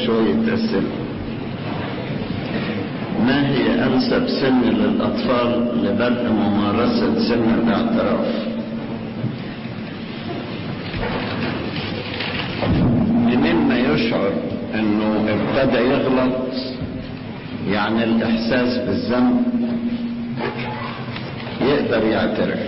شوية أسئلة ما هي أنسب سن للأطفال لبدء ممارسة سن الاعتراف منين ما يشعر انه ابتدى يغلط يعني الاحساس بالذنب يقدر يعترف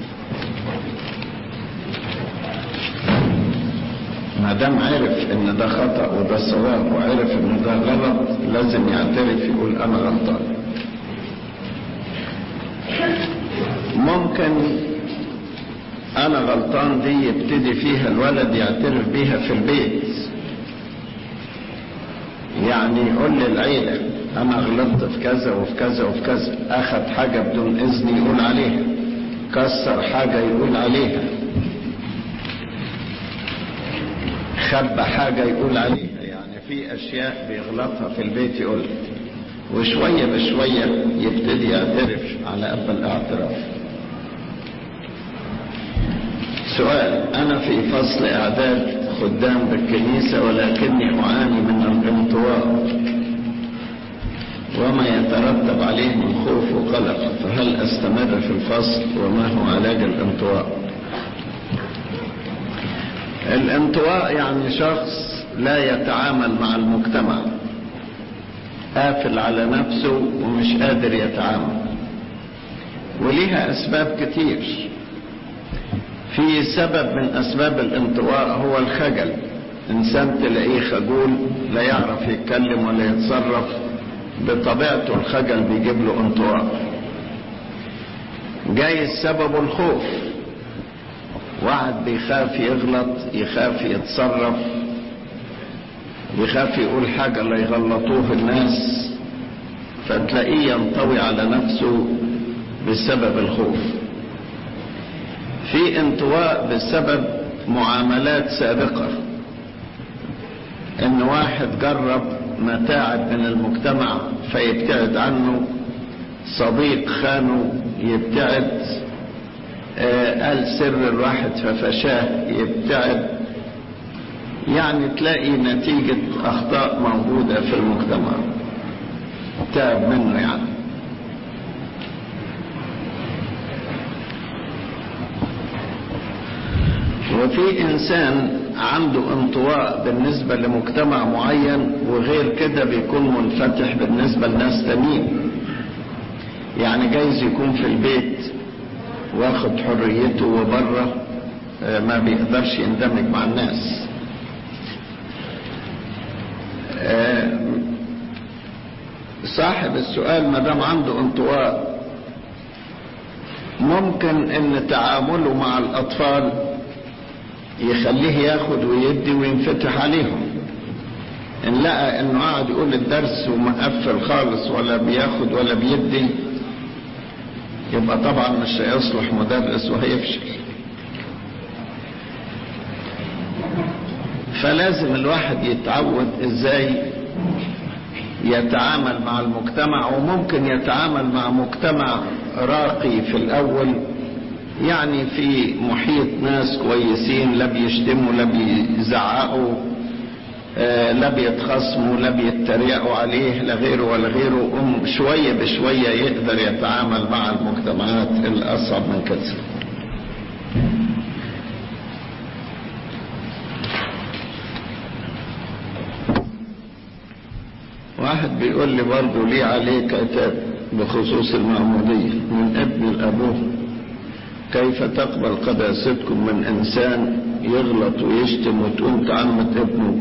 ما دام عرف ان ده خطا وده صواب وعرف ان ده غلط لازم يعترف يقول انا غلطان ممكن انا غلطان دي يبتدي فيها الولد يعترف بيها في البيت يعني يقول للعيلة انا غلطت في كذا وفي كذا وفي كذا اخذ حاجة بدون اذن يقول عليها كسر حاجة يقول عليها خبى حاجة يقول عليها يعني في اشياء بيغلطها في البيت يقول وشوية بشوية يبتدي يعترف على قبل الاعتراف سؤال أنا في فصل إعداد خدام بالكنيسة ولكني أعاني من الانطواء وما يترتب عليه من خوف وقلق فهل أستمر في الفصل وما هو علاج الانطواء الانطواء يعني شخص لا يتعامل مع المجتمع قافل على نفسه ومش قادر يتعامل وليها أسباب كتير في سبب من اسباب الانطواء هو الخجل انسان تلاقيه خجول لا يعرف يتكلم ولا يتصرف بطبيعته الخجل بيجيب له انطواء جاي السبب الخوف واحد بيخاف يغلط يخاف يتصرف يخاف يقول حاجة لا يغلطوه الناس فتلاقيه ينطوي على نفسه بسبب الخوف في انطواء بسبب معاملات سابقة ان واحد جرب متاعب من المجتمع فيبتعد عنه صديق خانه يبتعد آه قال سر الواحد ففشاه يبتعد يعني تلاقي نتيجة اخطاء موجودة في المجتمع تعب منه يعني وفي انسان عنده انطواء بالنسبة لمجتمع معين وغير كده بيكون منفتح بالنسبة لناس تانيين يعني جايز يكون في البيت واخد حريته وبره ما بيقدرش يندمج مع الناس صاحب السؤال ما دام عنده انطواء ممكن ان تعامله مع الاطفال يخليه ياخد ويدي وينفتح عليهم ان لقى انه قاعد يقول الدرس ومقفل خالص ولا بياخد ولا بيدي يبقى طبعا مش هيصلح مدرس وهيفشل فلازم الواحد يتعود ازاي يتعامل مع المجتمع وممكن يتعامل مع مجتمع راقي في الاول يعني في محيط ناس كويسين لا بيشتموا لا بيزعقوا آه لا بيتخصموا لا بيتريقوا عليه لا غيره ولا غيره أم شوية بشوية يقدر يتعامل مع المجتمعات الأصعب من كده واحد بيقول لي برضه ليه عليك عتاب بخصوص المعمودية من ابن لأبوه كيف تقبل قداستكم من انسان يغلط ويشتم وتقوم تعمة ابنه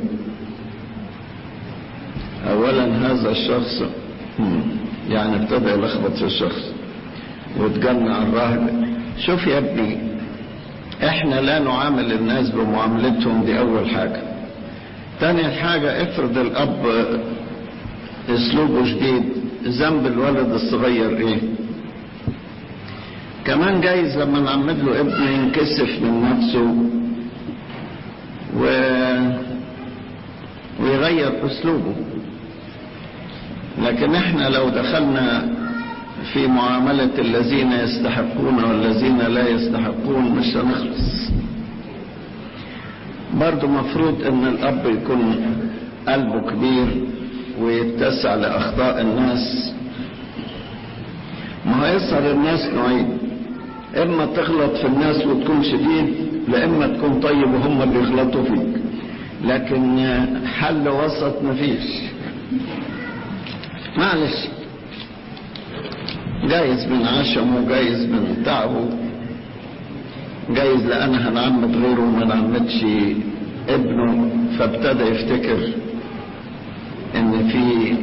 اولا هذا الشخص يعني ابتدى يلخبط في الشخص وتجمع الراهب شوف يا ابني احنا لا نعامل الناس بمعاملتهم دي اول حاجة تاني حاجة افرض الاب اسلوبه شديد ذنب الولد الصغير ايه كمان جايز لما نعمد له ابن ينكسف من نفسه و... ويغير اسلوبه لكن احنا لو دخلنا في معاملة الذين يستحقون والذين لا يستحقون مش هنخلص برضو مفروض ان الاب يكون قلبه كبير ويتسع لأخطاء الناس ما هيسهر الناس نوعين إما تغلط في الناس وتكون شديد لإما تكون طيب وهم اللي يغلطوا فيك لكن حل وسط مفيش معلش جايز من عشمه وجايز من تعبه جايز لأن هنعمد غيره وما نعمدش ابنه فابتدى يفتكر ان في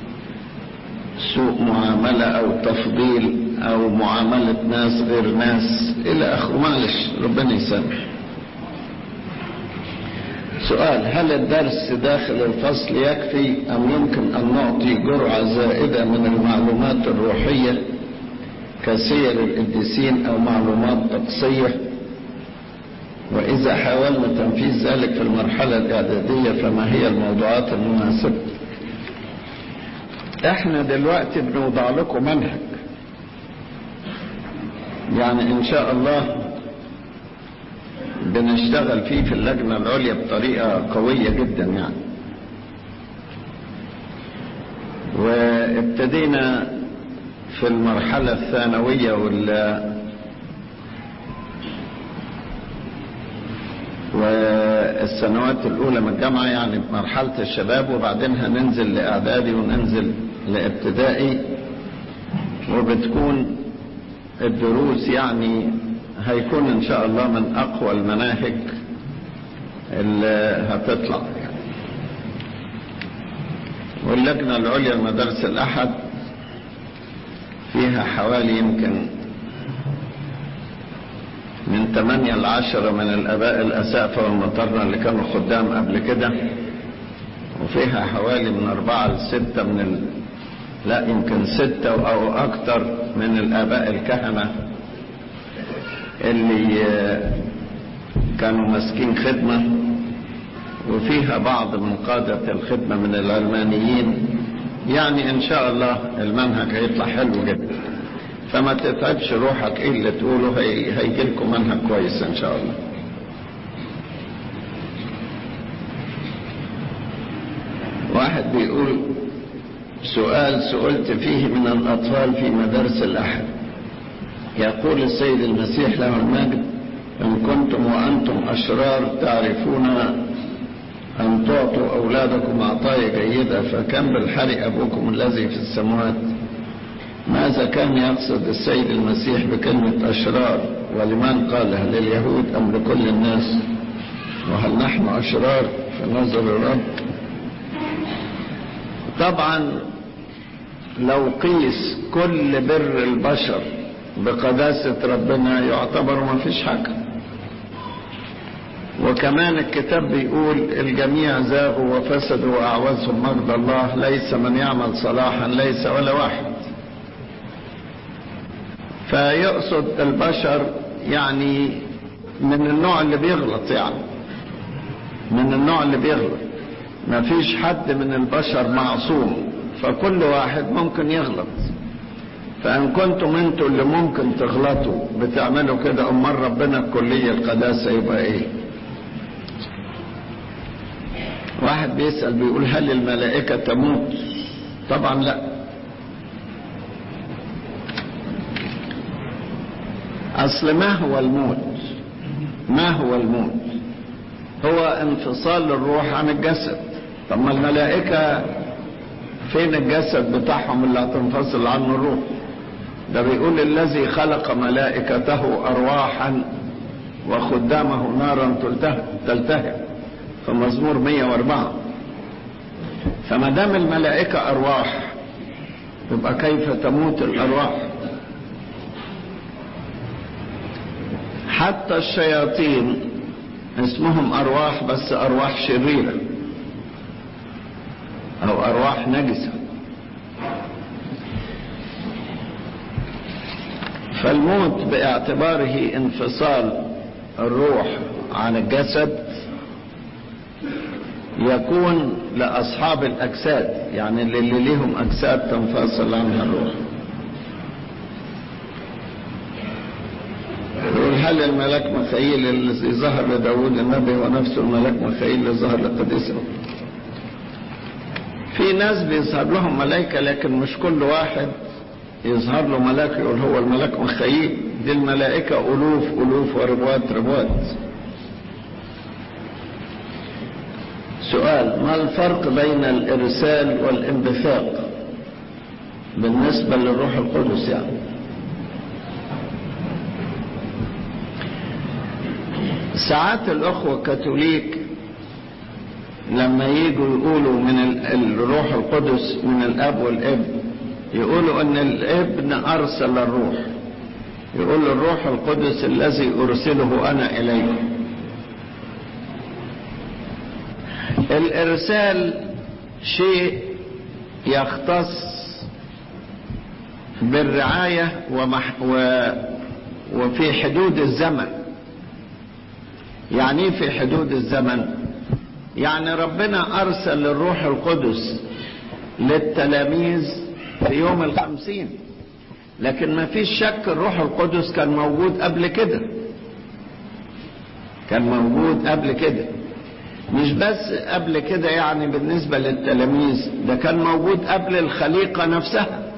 سوء معاملة او تفضيل او معاملة ناس غير ناس الى اخره معلش ربنا يسامح سؤال هل الدرس داخل الفصل يكفي ام يمكن ان نعطي جرعة زائدة من المعلومات الروحية كسير القديسين او معلومات طقسية واذا حاولنا تنفيذ ذلك في المرحلة الاعدادية فما هي الموضوعات المناسبة احنا دلوقتي بنوضع لكم منهج يعني ان شاء الله بنشتغل فيه في اللجنة العليا بطريقة قوية جدا يعني وابتدينا في المرحلة الثانوية وال والسنوات الأولى من الجامعة يعني مرحلة الشباب وبعدين هننزل لإعدادي وننزل لابتدائي وبتكون الدروس يعني هيكون إن شاء الله من أقوى المناهج اللي هتطلع واللجنة العليا لمدارس الأحد فيها حوالي يمكن من 8 ل 10 من الاباء الاسافه والمطرنه اللي كانوا خدام قبل كده وفيها حوالي من 4 ل 6 من ال... لا يمكن 6 او اكثر من الاباء الكهنه اللي كانوا ماسكين خدمه وفيها بعض من قاده الخدمه من العلمانيين يعني ان شاء الله المنهج هيطلع حلو جدا فما تتعبش روحك ايه اللي تقوله هي هيجي لكم منهج كويس ان شاء الله واحد بيقول سؤال سئلت فيه من الاطفال في مدارس الاحد يقول السيد المسيح له المجد ان كنتم وانتم اشرار تعرفون ان تعطوا اولادكم عطايا جيده فكم بالحري ابوكم الذي في السماوات ماذا كان يقصد السيد المسيح بكلمة أشرار ولمن قالها لليهود أم لكل الناس وهل نحن أشرار في نظر الرب طبعا لو قيس كل بر البشر بقداسة ربنا يعتبر ما فيش حاجة وكمان الكتاب بيقول الجميع زاغوا وفسدوا وأعوزهم مجد الله ليس من يعمل صلاحا ليس ولا واحد فيقصد البشر يعني من النوع اللي بيغلط يعني من النوع اللي بيغلط ما فيش حد من البشر معصوم فكل واحد ممكن يغلط فان كنتم انتوا اللي ممكن تغلطوا بتعملوا كده امال ربنا بكلية القداسة يبقى ايه واحد بيسأل بيقول هل الملائكة تموت طبعا لا اصل ما هو الموت ما هو الموت هو انفصال الروح عن الجسد طب ما الملائكة فين الجسد بتاعهم اللي هتنفصل عنه الروح ده بيقول الذي خلق ملائكته ارواحا وخدامه نارا تلتهب في مزمور 104 فما دام الملائكة ارواح يبقى كيف تموت الارواح حتى الشياطين اسمهم ارواح بس ارواح شريره او ارواح نجسه فالموت باعتباره انفصال الروح عن الجسد يكون لاصحاب الاجساد يعني اللي ليهم اجساد تنفصل عنها الروح يقول هل الملاك مخيل الذي ظهر لداود النبي ونفسه الملاك مخيل اللي ظهر لقديسه في ناس بيظهر لهم ملائكة لكن مش كل واحد يظهر له ملاك يقول هو الملاك مخيل دي الملائكة ألوف ألوف وربوات ربوات سؤال ما الفرق بين الإرسال والانبثاق بالنسبة للروح القدس يعني ساعات الأخوة الكاثوليك لما يجوا يقولوا من الروح القدس من الأب والابن يقولوا أن الابن أرسل الروح يقول الروح القدس الذي أرسله أنا إليكم الإرسال شيء يختص بالرعاية ومح و وفي حدود الزمن يعني ايه في حدود الزمن يعني ربنا أرسل الروح القدس للتلاميذ في يوم الخمسين لكن ما فيش شك الروح القدس كان موجود قبل كده كان موجود قبل كده مش بس قبل كده يعني بالنسبة للتلاميذ ده كان موجود قبل الخليقة نفسها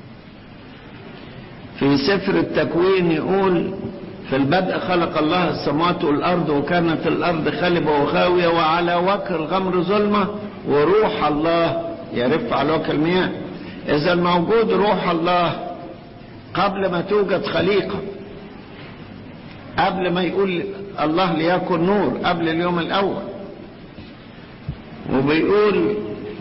في سفر التكوين يقول في البدء خلق الله السماوات والأرض وكانت الأرض خلبة وخاوية وعلى وجه الغمر ظلمة وروح الله يرف على وجه المياه إذا موجود روح الله قبل ما توجد خليقة قبل ما يقول الله ليكن نور قبل اليوم الأول وبيقول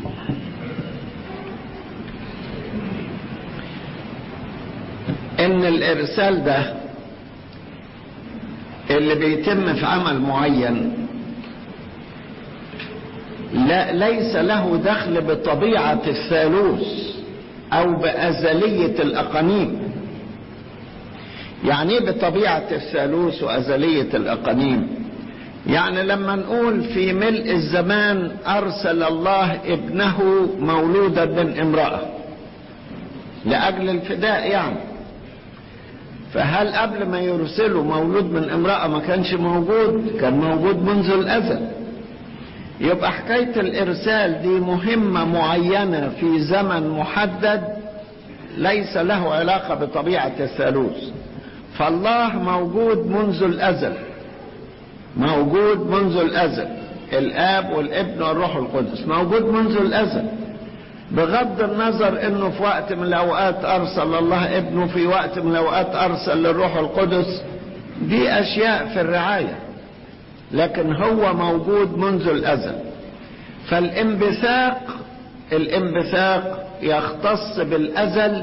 ان الارسال ده اللي بيتم في عمل معين لا ليس له دخل بطبيعة الثالوث او بأزلية الاقانيم يعني ايه بطبيعة الثالوث وأزلية الاقانيم يعني لما نقول في ملء الزمان ارسل الله ابنه مولودا من امرأة لاجل الفداء يعني فهل قبل ما يرسله مولود من امرأة ما كانش موجود كان موجود منذ الازل يبقى حكاية الارسال دي مهمة معينة في زمن محدد ليس له علاقة بطبيعة الثالوث فالله موجود منذ الازل موجود منذ الازل الاب والابن والروح القدس موجود منذ الازل بغض النظر انه في وقت من الاوقات ارسل الله ابنه في وقت من الاوقات ارسل للروح القدس دي اشياء في الرعاية لكن هو موجود منذ الازل فالانبثاق الانبثاق يختص بالازل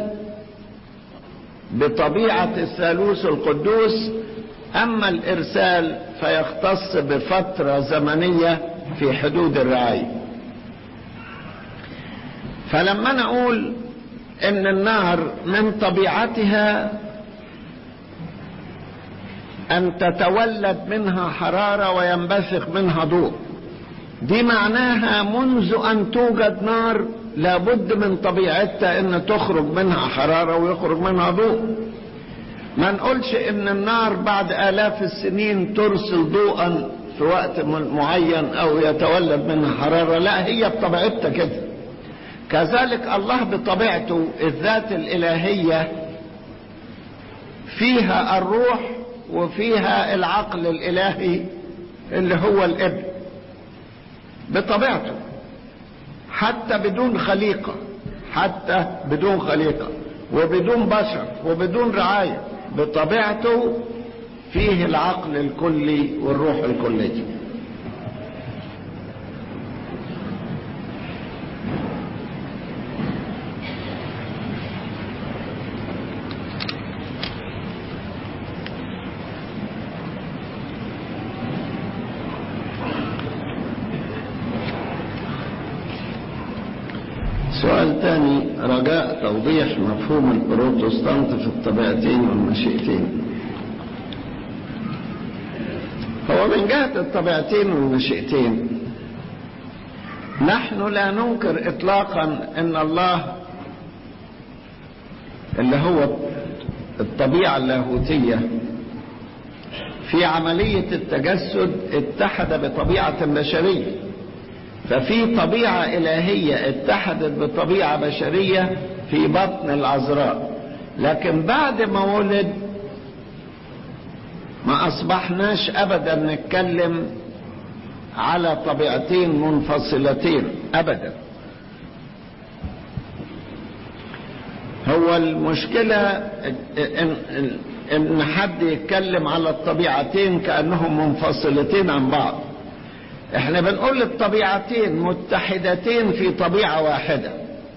بطبيعة الثالوث القدوس اما الارسال فيختص بفترة زمنية في حدود الرعاية فلما نقول ان النار من طبيعتها ان تتولد منها حرارة وينبثق منها ضوء دي معناها منذ ان توجد نار لابد من طبيعتها ان تخرج منها حرارة ويخرج منها ضوء ما نقولش ان النار بعد الاف السنين ترسل ضوءا في وقت معين او يتولد منها حرارة لا هي بطبيعتها كده كذلك الله بطبيعته الذات الالهية فيها الروح وفيها العقل الالهي اللي هو الابن بطبيعته حتى بدون خليقة حتى بدون خليقة وبدون بشر وبدون رعاية بطبيعته فيه العقل الكلي والروح الكلي سؤال ثاني رجاء توضيح مفهوم البروتستانت في الطبيعتين والمشيئتين هو من جهة الطبيعتين والمشيئتين نحن لا ننكر اطلاقا ان الله اللي هو الطبيعة اللاهوتية في عملية التجسد اتحد بطبيعة بشرية ففي طبيعة إلهية اتحدت بطبيعة بشرية في بطن العذراء لكن بعد ما ولد ما أصبحناش أبدا نتكلم على طبيعتين منفصلتين أبدا هو المشكلة إن, إن حد يتكلم على الطبيعتين كأنهم منفصلتين عن بعض احنا بنقول الطبيعتين متحدتين في طبيعة واحدة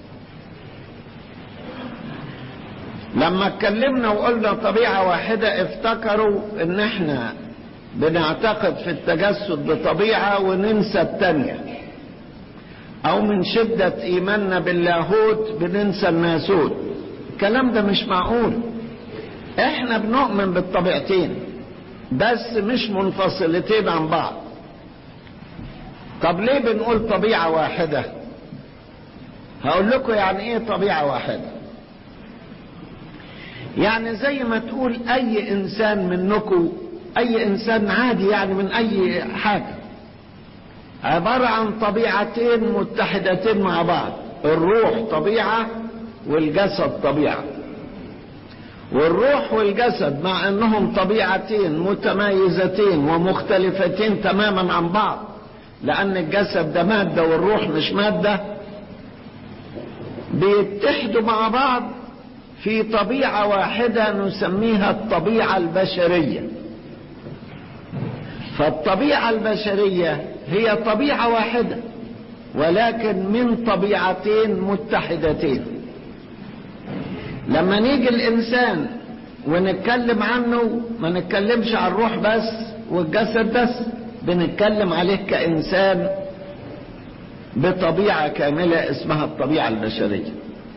لما اتكلمنا وقلنا طبيعة واحدة افتكروا ان احنا بنعتقد في التجسد بطبيعة وننسى التانية او من شدة ايماننا باللاهوت بننسى الناسوت الكلام ده مش معقول احنا بنؤمن بالطبيعتين بس مش منفصلتين عن بعض طب ليه بنقول طبيعة واحدة هقول لكم يعني ايه طبيعة واحدة يعني زي ما تقول اي انسان منكم اي انسان عادي يعني من اي حاجة عبارة عن طبيعتين متحدتين مع بعض الروح طبيعة والجسد طبيعة والروح والجسد مع انهم طبيعتين متمايزتين ومختلفتين تماما عن بعض لان الجسد ده مادة والروح مش مادة بيتحدوا مع بعض في طبيعة واحدة نسميها الطبيعة البشرية فالطبيعة البشرية هي طبيعة واحدة ولكن من طبيعتين متحدتين لما نيجي الانسان ونتكلم عنه ما نتكلمش عن الروح بس والجسد بس بنتكلم عليه كانسان بطبيعه كامله اسمها الطبيعه البشريه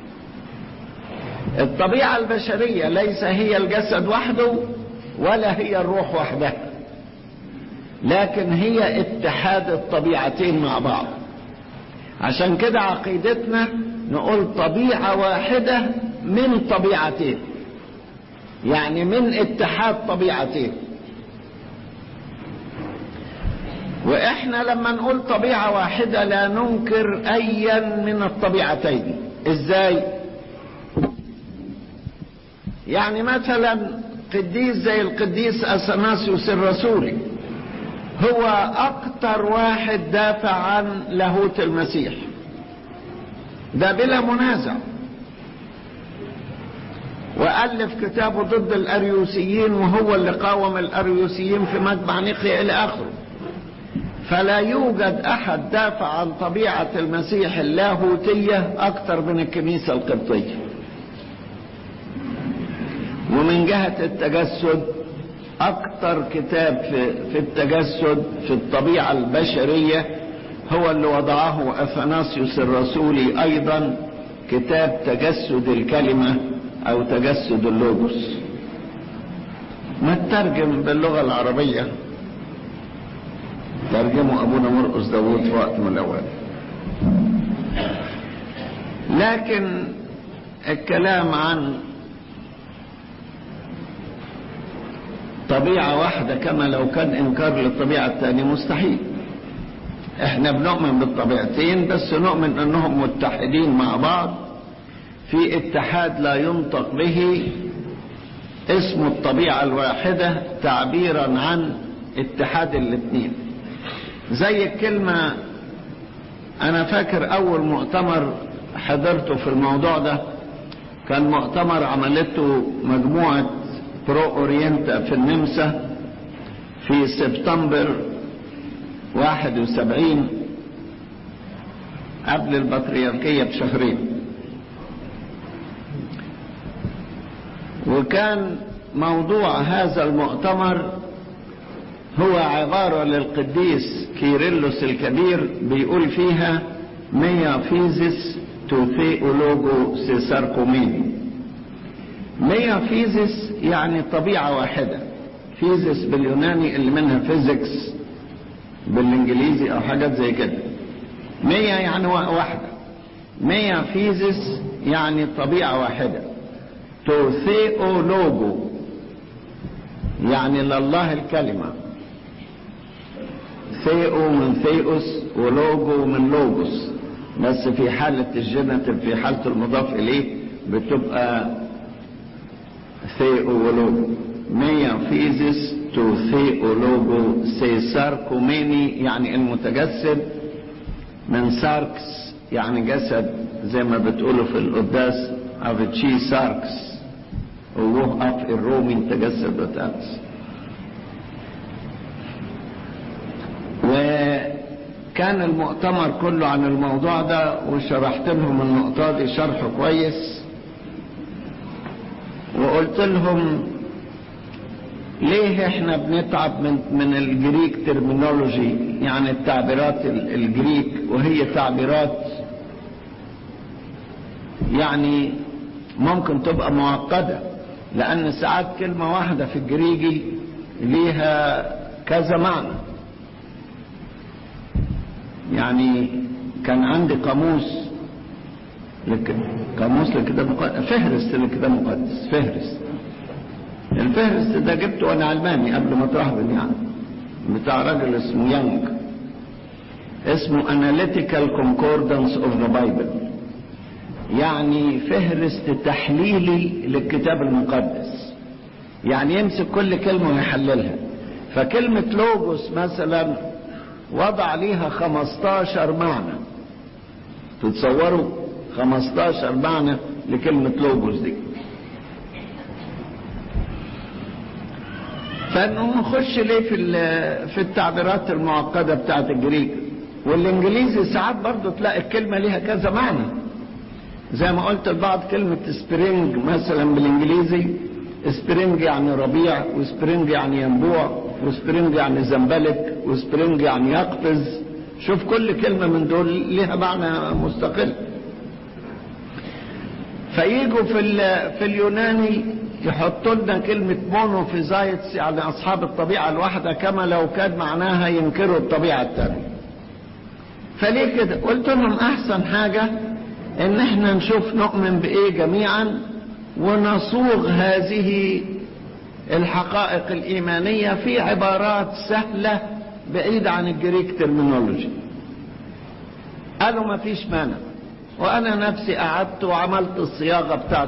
الطبيعه البشريه ليس هي الجسد وحده ولا هي الروح وحدها لكن هي اتحاد الطبيعتين مع بعض عشان كده عقيدتنا نقول طبيعه واحده من طبيعتين يعني من اتحاد طبيعتين واحنا لما نقول طبيعة واحدة لا ننكر ايا من الطبيعتين ازاي يعني مثلا قديس زي القديس اثناسيوس الرسولي هو اكتر واحد دافع عن لاهوت المسيح ده بلا منازع وألف كتابه ضد الأريوسيين وهو اللي قاوم الأريوسيين في مجمع نقيا إلى آخره فلا يوجد أحد دافع عن طبيعة المسيح اللاهوتية أكثر من الكنيسة القبطية ومن جهة التجسد أكثر كتاب في, في التجسد في الطبيعة البشرية هو اللي وضعه أثناسيوس الرسولي أيضا كتاب تجسد الكلمة او تجسد اللوجوس ما تترجم باللغة العربية ترجمه ابونا مرقس داوود في وقت من الاوقات لكن الكلام عن طبيعة واحدة كما لو كان انكار للطبيعة الثانية مستحيل احنا بنؤمن بالطبيعتين بس نؤمن انهم متحدين مع بعض في اتحاد لا ينطق به اسم الطبيعة الواحدة تعبيرا عن اتحاد الاثنين زي الكلمة انا فاكر اول مؤتمر حضرته في الموضوع ده كان مؤتمر عملته مجموعة برو اورينتا في النمسا في سبتمبر 71 قبل البطريركية بشهرين وكان موضوع هذا المؤتمر هو عبارة للقديس كيرلس الكبير بيقول فيها ميا فيزيس تو ثيولوجو سيساركومين ميا فيزيس يعني طبيعة واحدة فيزيس باليوناني اللي منها فيزيكس بالانجليزي او حاجات زي كده ميا يعني واحدة ميا فيزيس يعني طبيعة واحدة تو ثيولوجو يعني لله الكلمة ثيو من ثيوس ولوجو من لوجوس بس في حالة الجينيتيف في حالة المضاف إليه بتبقى ثيو ولوجو ميا فيزيس تو ثيو لوجو سيسار كوميني يعني المتجسد من ساركس يعني جسد زي ما بتقولوا في القداس افيتشي ساركس وروح اب الرومي تجسد بتاعتس وكان المؤتمر كله عن الموضوع ده وشرحت لهم النقطة دي شرح كويس وقلت لهم ليه احنا بنتعب من, من الجريك ترمينولوجي يعني التعبيرات الجريك وهي تعبيرات يعني ممكن تبقى معقدة لأن ساعات كلمة واحدة في الجريجي ليها كذا معنى يعني كان عندي قاموس لك قاموس لكتاب مقدس فهرس لكتاب مقدس فهرس الفهرس ده جبته وانا علماني قبل ما اترهبن يعني بتاع راجل اسمه يانج اسمه Analytical Concordance of the Bible يعني فهرس تحليلي للكتاب المقدس يعني يمسك كل كلمة ويحللها فكلمة لوجوس مثلا وضع ليها 15 معنى تتصوروا 15 معنى لكلمة لوجوس دي فانه نخش ليه في في التعبيرات المعقدة بتاعت الجريك والانجليزي ساعات برضو تلاقي الكلمة ليها كذا معنى زي ما قلت البعض كلمة سبرينج مثلا بالانجليزي سبرينج يعني ربيع وسبرينج يعني ينبوع وسبرينج يعني زنبلك وسبرينج يعني يقفز شوف كل كلمة من دول لها معنى مستقل فيجوا في في اليوناني يحطوا لنا كلمة مونوفيزايتس يعني أصحاب الطبيعة الواحدة كما لو كان معناها ينكروا الطبيعة الثانية فليه كده قلت لهم أحسن حاجة إن احنا نشوف نؤمن بإيه جميعا ونصوغ هذه الحقائق الإيمانية في عبارات سهلة بعيدة عن الجريك ترمينولوجي قالوا ما فيش مانع وأنا نفسي قعدت وعملت الصياغة بتاعت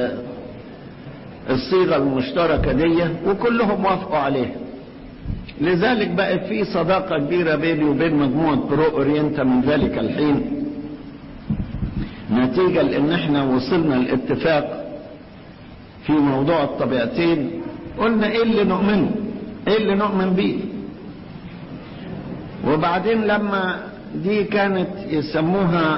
الصيغة المشتركة دي وكلهم وافقوا عليها لذلك بقت في صداقة كبيرة بيني وبين مجموعة برو اورينتا من ذلك الحين نتيجة لان احنا وصلنا الاتفاق في موضوع الطبيعتين قلنا ايه اللي نؤمنه ايه اللي نؤمن بيه وبعدين لما دي كانت يسموها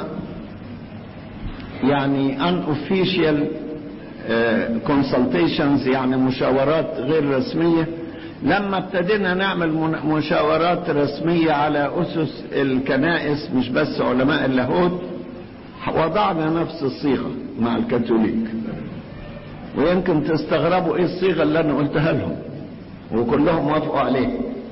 يعني unofficial consultations يعني مشاورات غير رسمية لما ابتدينا نعمل مشاورات رسمية على أسس الكنائس مش بس علماء اللاهوت وضعنا نفس الصيغة مع الكاثوليك ويمكن تستغربوا ايه الصيغة اللي انا قلتها لهم وكلهم وافقوا عليه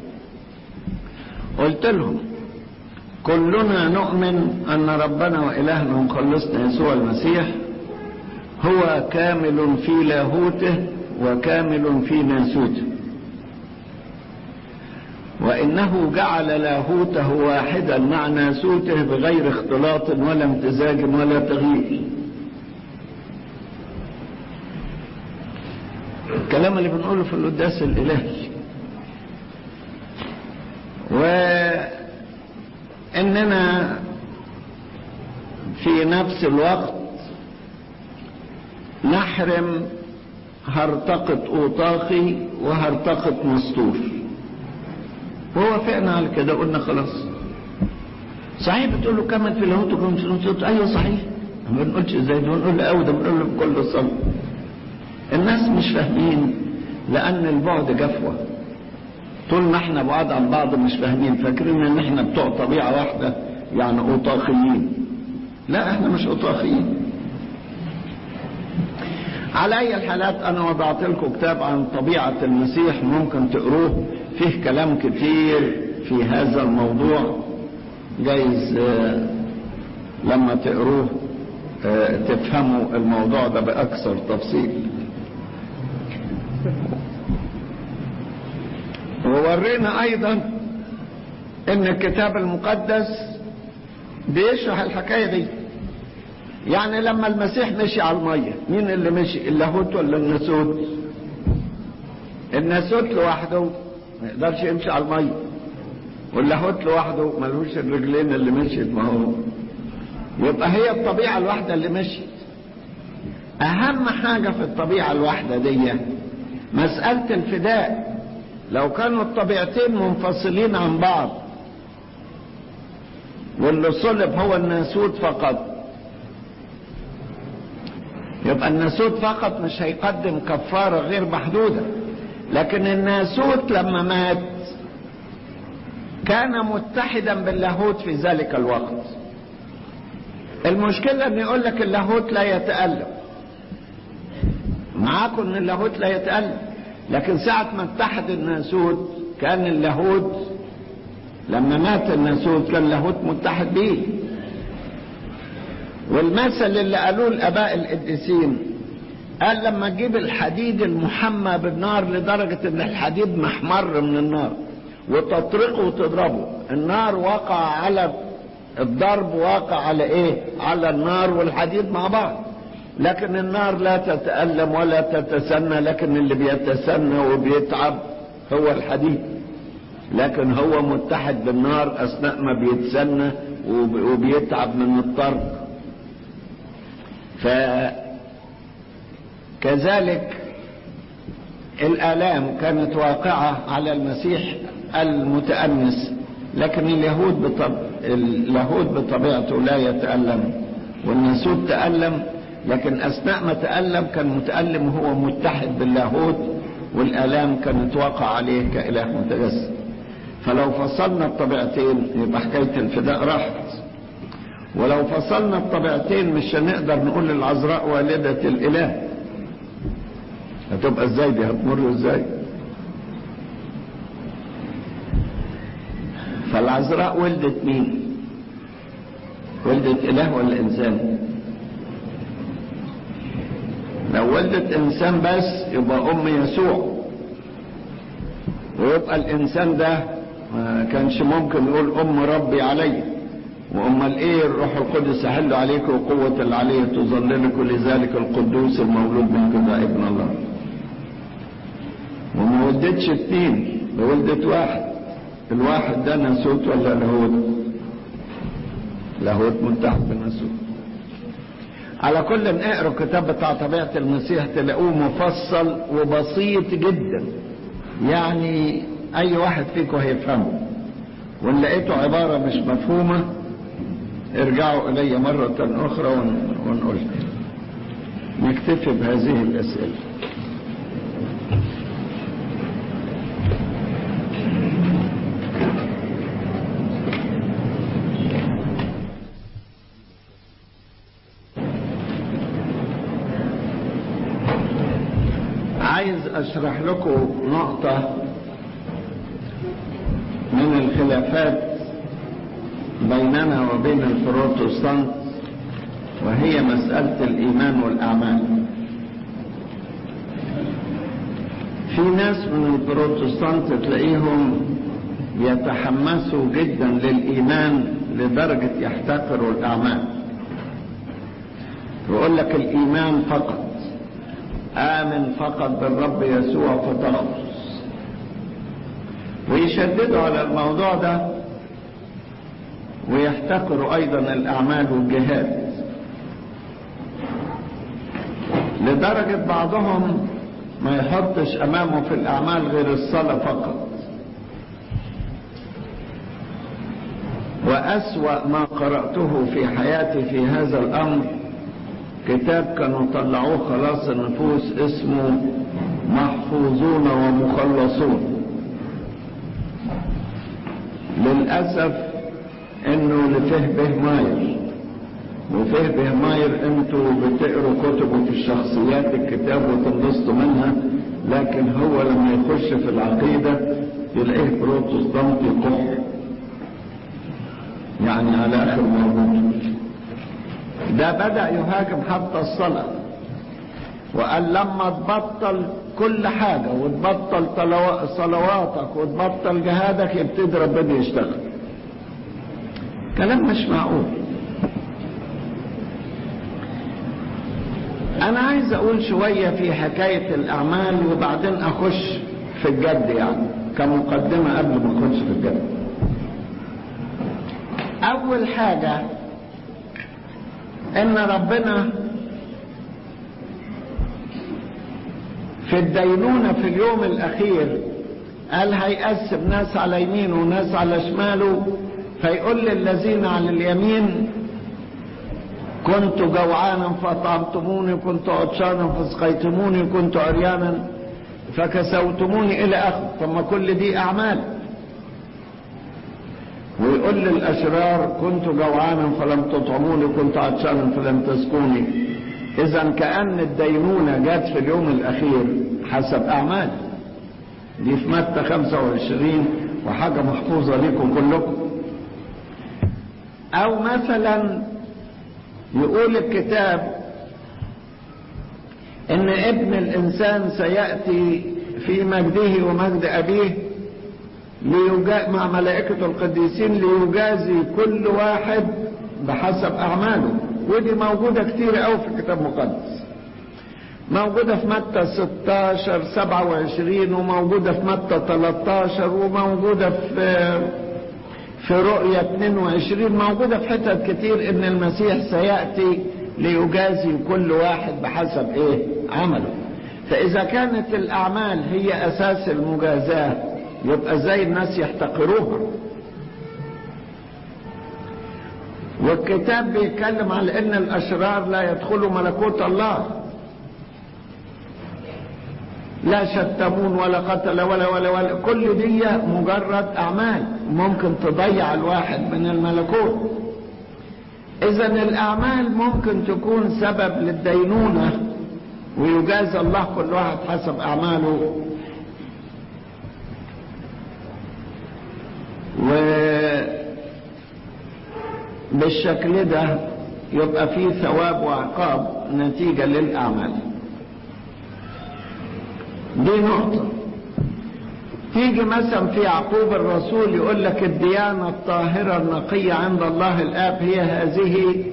قلت لهم كلنا نؤمن ان ربنا والهنا ومخلصنا يسوع المسيح هو كامل في لاهوته وكامل في ناسوته وانه جعل لاهوته واحدا مع ناسوته بغير اختلاط ولا امتزاج ولا تغيير الكلام اللي بنقوله في القداس الالهي واننا في نفس الوقت نحرم هرطقة أوطاخي وهرطقة مسطور ووافقنا على كده قلنا خلاص صحيح بتقول له كمل في الهوت وكمل في الهوت ايوه صحيح ما بنقولش ازاي ده بنقول له قوي ده بنقول له بكل الصبر الناس مش فاهمين لان البعد جفوه طول ما احنا بعاد عن بعض مش فاهمين فاكرين ان احنا بتوع طبيعه واحده يعني اوطاخيين لا احنا مش اوطاخيين على اي الحالات انا وضعت لكم كتاب عن طبيعة المسيح ممكن تقروه فيه كلام كتير في هذا الموضوع جايز لما تقروه تفهموا الموضوع ده باكثر تفصيل وورينا ايضا ان الكتاب المقدس بيشرح الحكاية دي يعني لما المسيح مشي على المية مين اللي مشي اللاهوت ولا الناسوت الناسوت لوحده ما يقدرش يمشي على المية واللاهوت لوحده ملوش الرجلين اللي مشيت ما هو يبقى هي الطبيعة الواحدة اللي مشيت أهم حاجة في الطبيعة الواحدة دي مسألة الفداء لو كانوا الطبيعتين منفصلين عن بعض واللي صلب هو الناسوت فقط يبقى الناسوت فقط مش هيقدم كفارة غير محدودة لكن الناسوت لما مات كان متحدا باللاهوت في ذلك الوقت المشكلة ان يقول لك اللاهوت لا يتألم معاكم ان اللاهوت لا يتألم لكن ساعة ما اتحد الناسوت كان اللاهوت لما مات الناسوت كان اللاهوت متحد بيه والمثل اللي قالوه الاباء القديسين قال لما تجيب الحديد المحمى بالنار لدرجة ان الحديد محمر من النار وتطرقه وتضربه النار وقع على الضرب واقع على ايه على النار والحديد مع بعض لكن النار لا تتألم ولا تتسنى لكن اللي بيتسنى وبيتعب هو الحديد لكن هو متحد بالنار اثناء ما بيتسنى وبيتعب من الطرد فكذلك الآلام كانت واقعة على المسيح المتأنس لكن اليهود بطب... اللاهوت بطبيعته لا يتألم والناسوت تألم لكن أثناء ما تألم كان متألم وهو متحد باللاهوت والآلام كانت واقع عليه كإله متجسد فلو فصلنا الطبيعتين يبقى حكاية الفداء راحت ولو فصلنا الطبيعتين مش هنقدر نقول العذراء والدة الإله هتبقى ازاي دي هتمر ازاي فالعذراء ولدت مين ولدت اله ولا انسان لو ولدت انسان بس يبقى ام يسوع ويبقى الانسان ده ما كانش ممكن يقول ام ربي علي وامال ايه الروح القدس يحل عليك وقوة العلي تظللك لذلك القدوس المولود منك ده ابن الله وما ولدتش اتنين ده ولدت واحد الواحد ده ناسوت ولا لاهوت لاهوت متحد بالناسوت على كل اقروا الكتاب بتاع طبيعة المسيح تلاقوه مفصل وبسيط جدا يعني اي واحد فيكم هيفهمه وان لقيته عبارة مش مفهومة ارجعوا الي مرة اخرى ونقول نكتفي بهذه الاسئلة عايز اشرح لكم نقطة من الخلافات بيننا وبين البروتستانت وهي مسألة الإيمان والأعمال في ناس من البروتستانت تلاقيهم يتحمسوا جدا للإيمان لدرجة يحتقروا الأعمال يقول لك الإيمان فقط آمن فقط بالرب يسوع فتخلص ويشددوا على الموضوع ده ويحتقروا أيضا الأعمال والجهاد لدرجة بعضهم ما يحطش أمامه في الأعمال غير الصلاة فقط وأسوأ ما قرأته في حياتي في هذا الأمر كتاب كانوا طلعوه خلاص النفوس اسمه محفوظون ومخلصون للأسف انه لفه به ماير وفه به ماير انتوا بتقروا كتبه في الشخصيات الكتاب وتنبسطوا منها لكن هو لما يخش في العقيدة يلاقيه بروتستانتي قح يعني على اخر موجود ده بدأ يهاجم حتى الصلاة وقال لما تبطل كل حاجة وتبطل صلواتك وتبطل جهادك يبتدي ربنا يشتغل كلام مش معقول انا عايز اقول شوية في حكاية الاعمال وبعدين اخش في الجد يعني كمقدمة قبل ما اخش في الجد اول حاجة ان ربنا في الدينونة في اليوم الاخير قال هيقسم ناس على يمينه وناس على شماله فيقول للذين على اليمين كنت جوعانا فأطعمتموني كنت عطشانا فسقيتموني كنت عريانا فكسوتموني إلى آخر ثم كل دي أعمال ويقول للأشرار كنت جوعانا فلم تطعموني كنت عطشانا فلم تسقوني إذا كأن الدينونة جت في اليوم الأخير حسب أعمال دي في متى 25 وحاجة محفوظة لكم كلكم أو مثلا يقول الكتاب ان ابن الانسان سيأتي في مجده ومجد ابيه ليجا مع ملائكة القديسين ليجازي كل واحد بحسب اعماله ودي موجودة كتير قوي في الكتاب المقدس موجودة في متى 16 27 وموجودة في متى 13 وموجودة في في رؤية 22 موجودة في حتت كتير ان المسيح سيأتي ليجازي كل واحد بحسب ايه عمله فاذا كانت الاعمال هي اساس المجازاة يبقى ازاي الناس يحتقروها والكتاب بيتكلم على ان الاشرار لا يدخلوا ملكوت الله لا شتمون ولا قتل ولا ولا ولا كل دي مجرد اعمال ممكن تضيع الواحد من الملكوت اذا الاعمال ممكن تكون سبب للدينونة ويجازى الله كل واحد حسب اعماله وبالشكل ده يبقى فيه ثواب وعقاب نتيجة للاعمال دي نقطة تيجي مثلا في يعقوب الرسول يقول لك الديانة الطاهرة النقية عند الله الآب هي هذه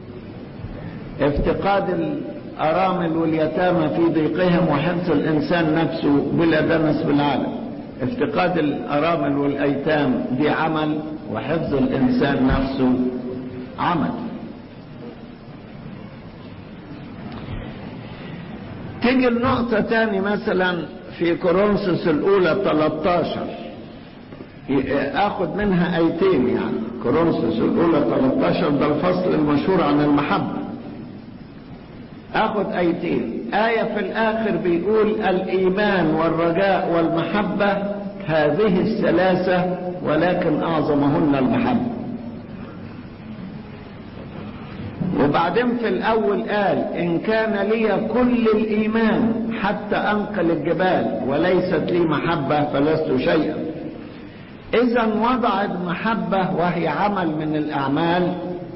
افتقاد الأرامل واليتامى في ضيقهم وحفظ الإنسان نفسه بلا دنس بالعالم افتقاد الأرامل والأيتام دي عمل وحفظ الإنسان نفسه عمل تيجي النقطة تاني مثلا في كورنثوس الأولى 13 آخد منها آيتين يعني كورنثوس الأولى 13 ده الفصل المشهور عن المحبة آخد آيتين آية في الآخر بيقول الإيمان والرجاء والمحبة هذه الثلاثة ولكن أعظمهن المحبة وبعدين في الأول قال إن كان لي كل الإيمان حتى أنقل الجبال وليست لي محبة فلست شيئا إذا وضع المحبة وهي عمل من الأعمال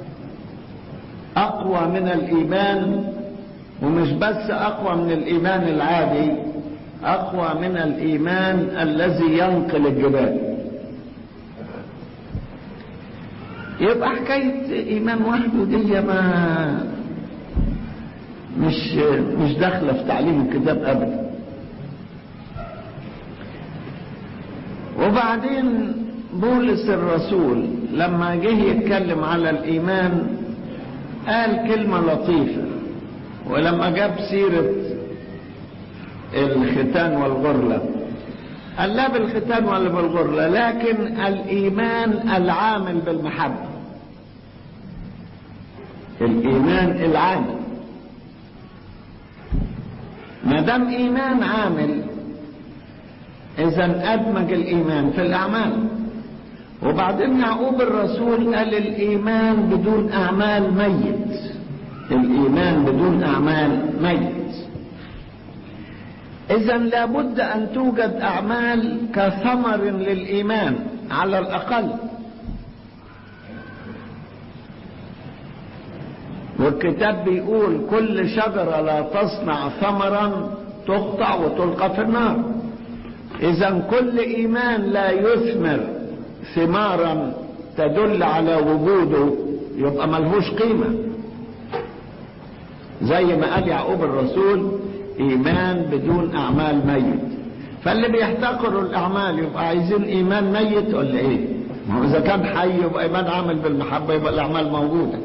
أقوى من الإيمان ومش بس أقوى من الإيمان العادي أقوى من الإيمان الذي ينقل الجبال يبقى حكاية إيمان وحده دي ما مش مش داخلة في تعليم الكتاب أبدا وبعدين بولس الرسول لما جه يتكلم على الإيمان قال كلمة لطيفة ولما جاب سيرة الختان والغرلة قال لا بالختان ولا بالغرلة لكن الإيمان العامل بالمحبة الإيمان العامل ما دام إيمان عامل إذا أدمج الإيمان في الأعمال وبعدين يعقوب الرسول قال الإيمان بدون أعمال ميت الإيمان بدون أعمال ميت إذا لابد أن توجد أعمال كثمر للإيمان على الأقل والكتاب بيقول كل شجرة لا تصنع ثمرا تقطع وتلقى في النار إذا كل إيمان لا يثمر ثمارا تدل على وجوده يبقى ملهوش قيمة زي ما قال يعقوب الرسول ايمان بدون اعمال ميت فاللي بيحتقروا الاعمال يبقى عايزين ايمان ميت ولا ايه ما هو اذا كان حي يبقى ايمان عامل بالمحبة يبقى الاعمال موجودة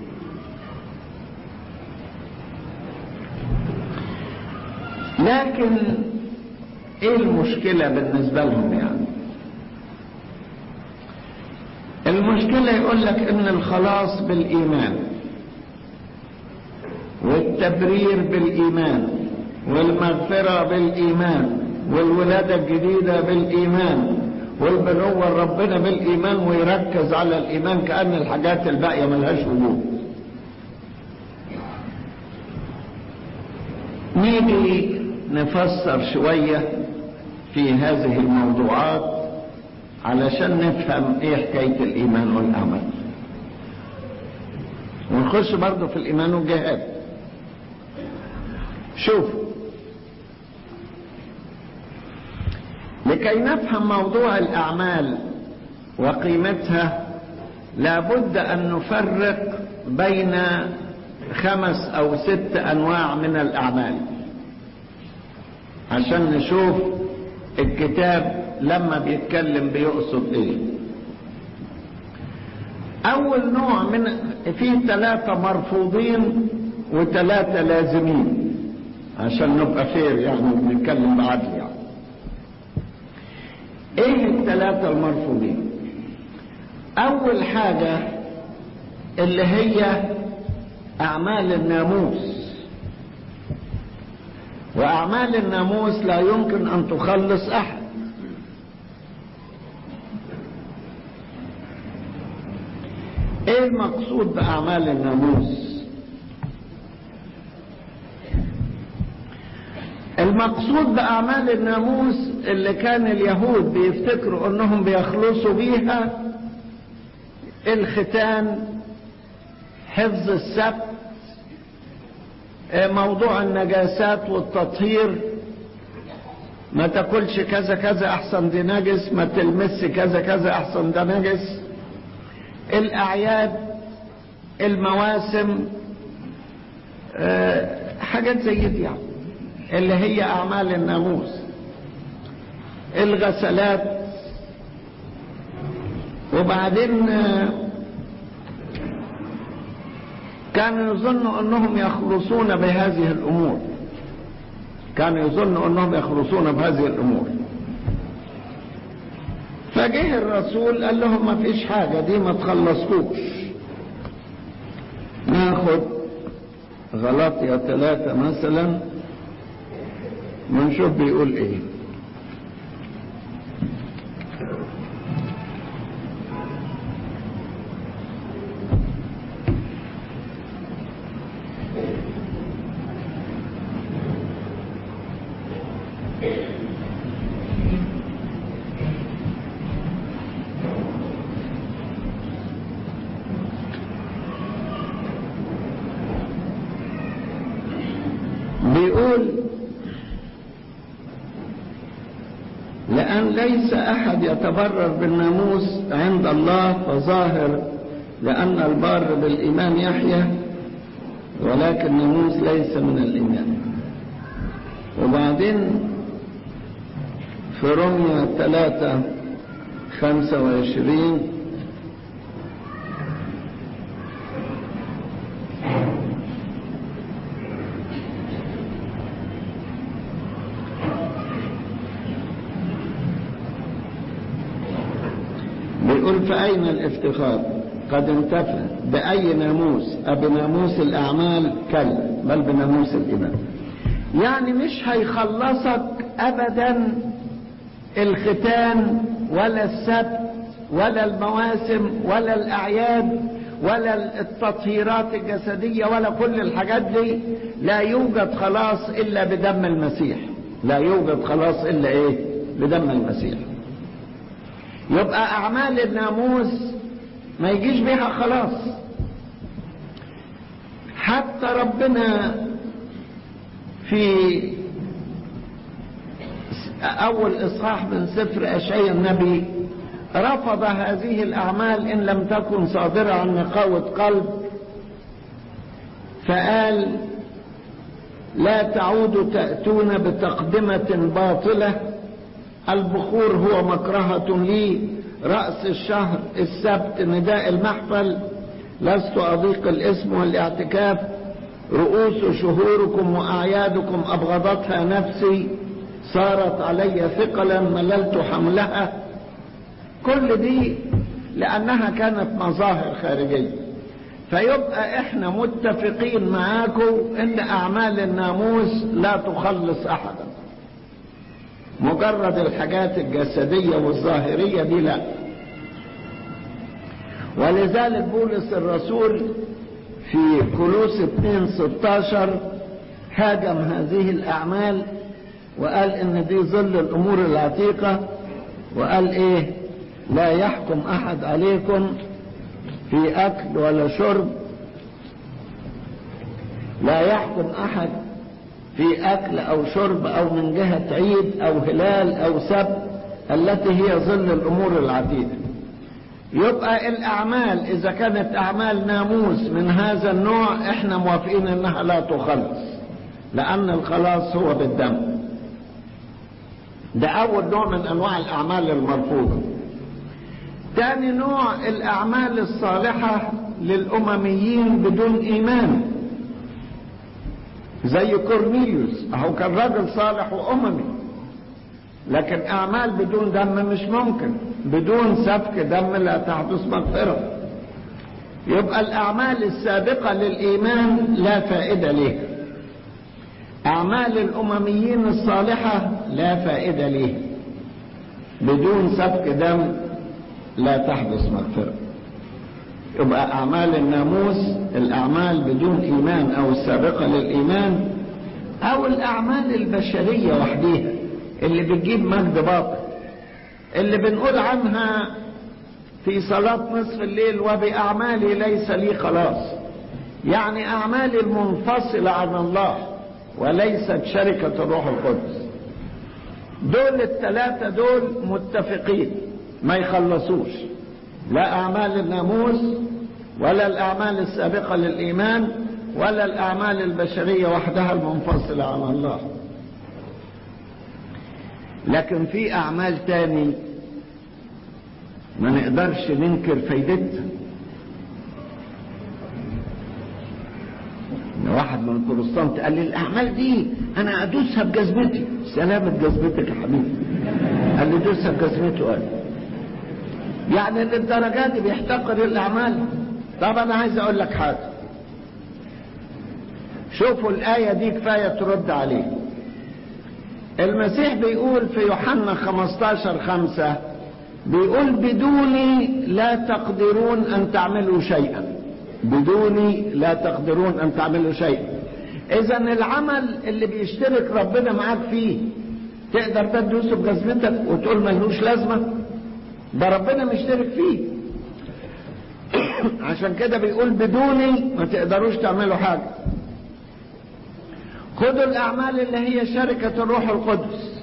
لكن ايه المشكلة بالنسبة لهم يعني المشكلة يقول لك ان الخلاص بالايمان والتبرير بالايمان والمغفرة بالايمان والولادة الجديدة بالايمان والبنوة ربنا بالايمان ويركز على الايمان كأن الحاجات الباقية ملهاش وجود نيجي نفسر شوية في هذه الموضوعات علشان نفهم ايه حكاية الايمان والاعمال ونخش برضه في الايمان والجهاد شوف لكي نفهم موضوع الاعمال وقيمتها لابد ان نفرق بين خمس او ست انواع من الاعمال عشان نشوف الكتاب لما بيتكلم بيقصد ايه اول نوع من فيه ثلاثة مرفوضين وثلاثة لازمين عشان نبقى خير يعني بنتكلم بعدل يعني ايه الثلاثة المرفوضين اول حاجة اللي هي اعمال الناموس واعمال الناموس لا يمكن ان تخلص احد ايه المقصود باعمال الناموس المقصود باعمال الناموس اللي كان اليهود بيفتكروا انهم بيخلصوا بيها الختان حفظ السبت موضوع النجاسات والتطهير ما تاكلش كذا كذا احسن دي نجس ما تلمس كذا كذا احسن ده نجس الاعياد المواسم أه حاجات زي دي يعني اللي هي اعمال الناموس الغسلات وبعدين أه كانوا يظنوا انهم يخلصون بهذه الامور كانوا يظنوا انهم يخلصون بهذه الامور فجه الرسول قال لهم ما فيش حاجة دي ما تخلصكوش ناخد غلطية ثلاثة مثلا ونشوف بيقول ايه بيقول لأن ليس أحد يتبرر بالناموس عند الله فظاهر لأن البار بالإيمان يحيى ولكن الناموس ليس من الإيمان وبعدين في رمية ثلاثة خمسة وعشرين بيقول فأين الافتخار قد انتفى بأي ناموس أبناموس الأعمال كلا بل بناموس الإيمان يعني مش هيخلصك أبدا الختان ولا السبت ولا المواسم ولا الأعياد ولا التطهيرات الجسدية ولا كل الحاجات دي لا يوجد خلاص إلا بدم المسيح لا يوجد خلاص إلا إيه بدم المسيح يبقى أعمال الناموس ما يجيش بها خلاص حتى ربنا في أول إصحاح من سفر أشعيا النبي رفض هذه الأعمال إن لم تكن صادرة عن نقاوة قلب فقال لا تعودوا تأتون بتقدمة باطلة البخور هو مكرهة لي رأس الشهر السبت نداء المحفل لست أضيق الاسم والاعتكاف رؤوس شهوركم وأعيادكم أبغضتها نفسي صارت علي ثقلا مللت حملها كل دي لأنها كانت مظاهر خارجية فيبقى احنا متفقين معاكم ان اعمال الناموس لا تخلص احدا مجرد الحاجات الجسدية والظاهرية دي لا ولذلك بولس الرسول في كلوس 2 16 هاجم هذه الاعمال وقال ان دي ظل الامور العتيقة وقال ايه لا يحكم احد عليكم في اكل ولا شرب لا يحكم احد في اكل او شرب او من جهة عيد او هلال او سبت التي هي ظل الامور العتيدة يبقى الاعمال اذا كانت اعمال ناموس من هذا النوع احنا موافقين انها لا تخلص لان الخلاص هو بالدم ده اول نوع من انواع الاعمال المرفوضه تاني نوع الاعمال الصالحة للامميين بدون ايمان زي كورنيليوس اهو كان راجل صالح واممي لكن اعمال بدون دم مش ممكن بدون سفك دم لا تحدث مغفرة يبقى الاعمال السابقة للايمان لا فائدة لها اعمال الامميين الصالحة لا فائدة لها بدون سفك دم لا تحدث مغفرة يبقى أعمال الناموس الأعمال بدون إيمان أو السابقة للإيمان أو الأعمال البشرية وحديها اللي بتجيب مجد باطل اللي بنقول عنها في صلاة نصف الليل وبأعمالي ليس لي خلاص يعني أعمالي المنفصلة عن الله وليست شركة الروح القدس دول الثلاثة دول متفقين ما يخلصوش لا أعمال الناموس ولا الأعمال السابقة للإيمان ولا الأعمال البشرية وحدها المنفصلة عن الله لكن في أعمال تاني ما نقدرش ننكر فايدتها واحد من البروتستانت قال لي الأعمال دي أنا أدوسها بجزمتي سلامة جزمتك يا حبيبي قال لي دوسها بجزمته قال يعني للدرجات دي بيحتقر الاعمال طب انا عايز اقول لك حاجه شوفوا الايه دي كفايه ترد عليه المسيح بيقول في يوحنا 15 5 بيقول بدوني لا تقدرون ان تعملوا شيئا بدوني لا تقدرون ان تعملوا شيئا اذا العمل اللي بيشترك ربنا معاك فيه تقدر تدوسه بجزمتك وتقول ملوش لازمه ده ربنا مشترك فيه عشان كده بيقول بدوني ما تقدروش تعملوا حاجة خدوا الأعمال اللي هي شركة الروح القدس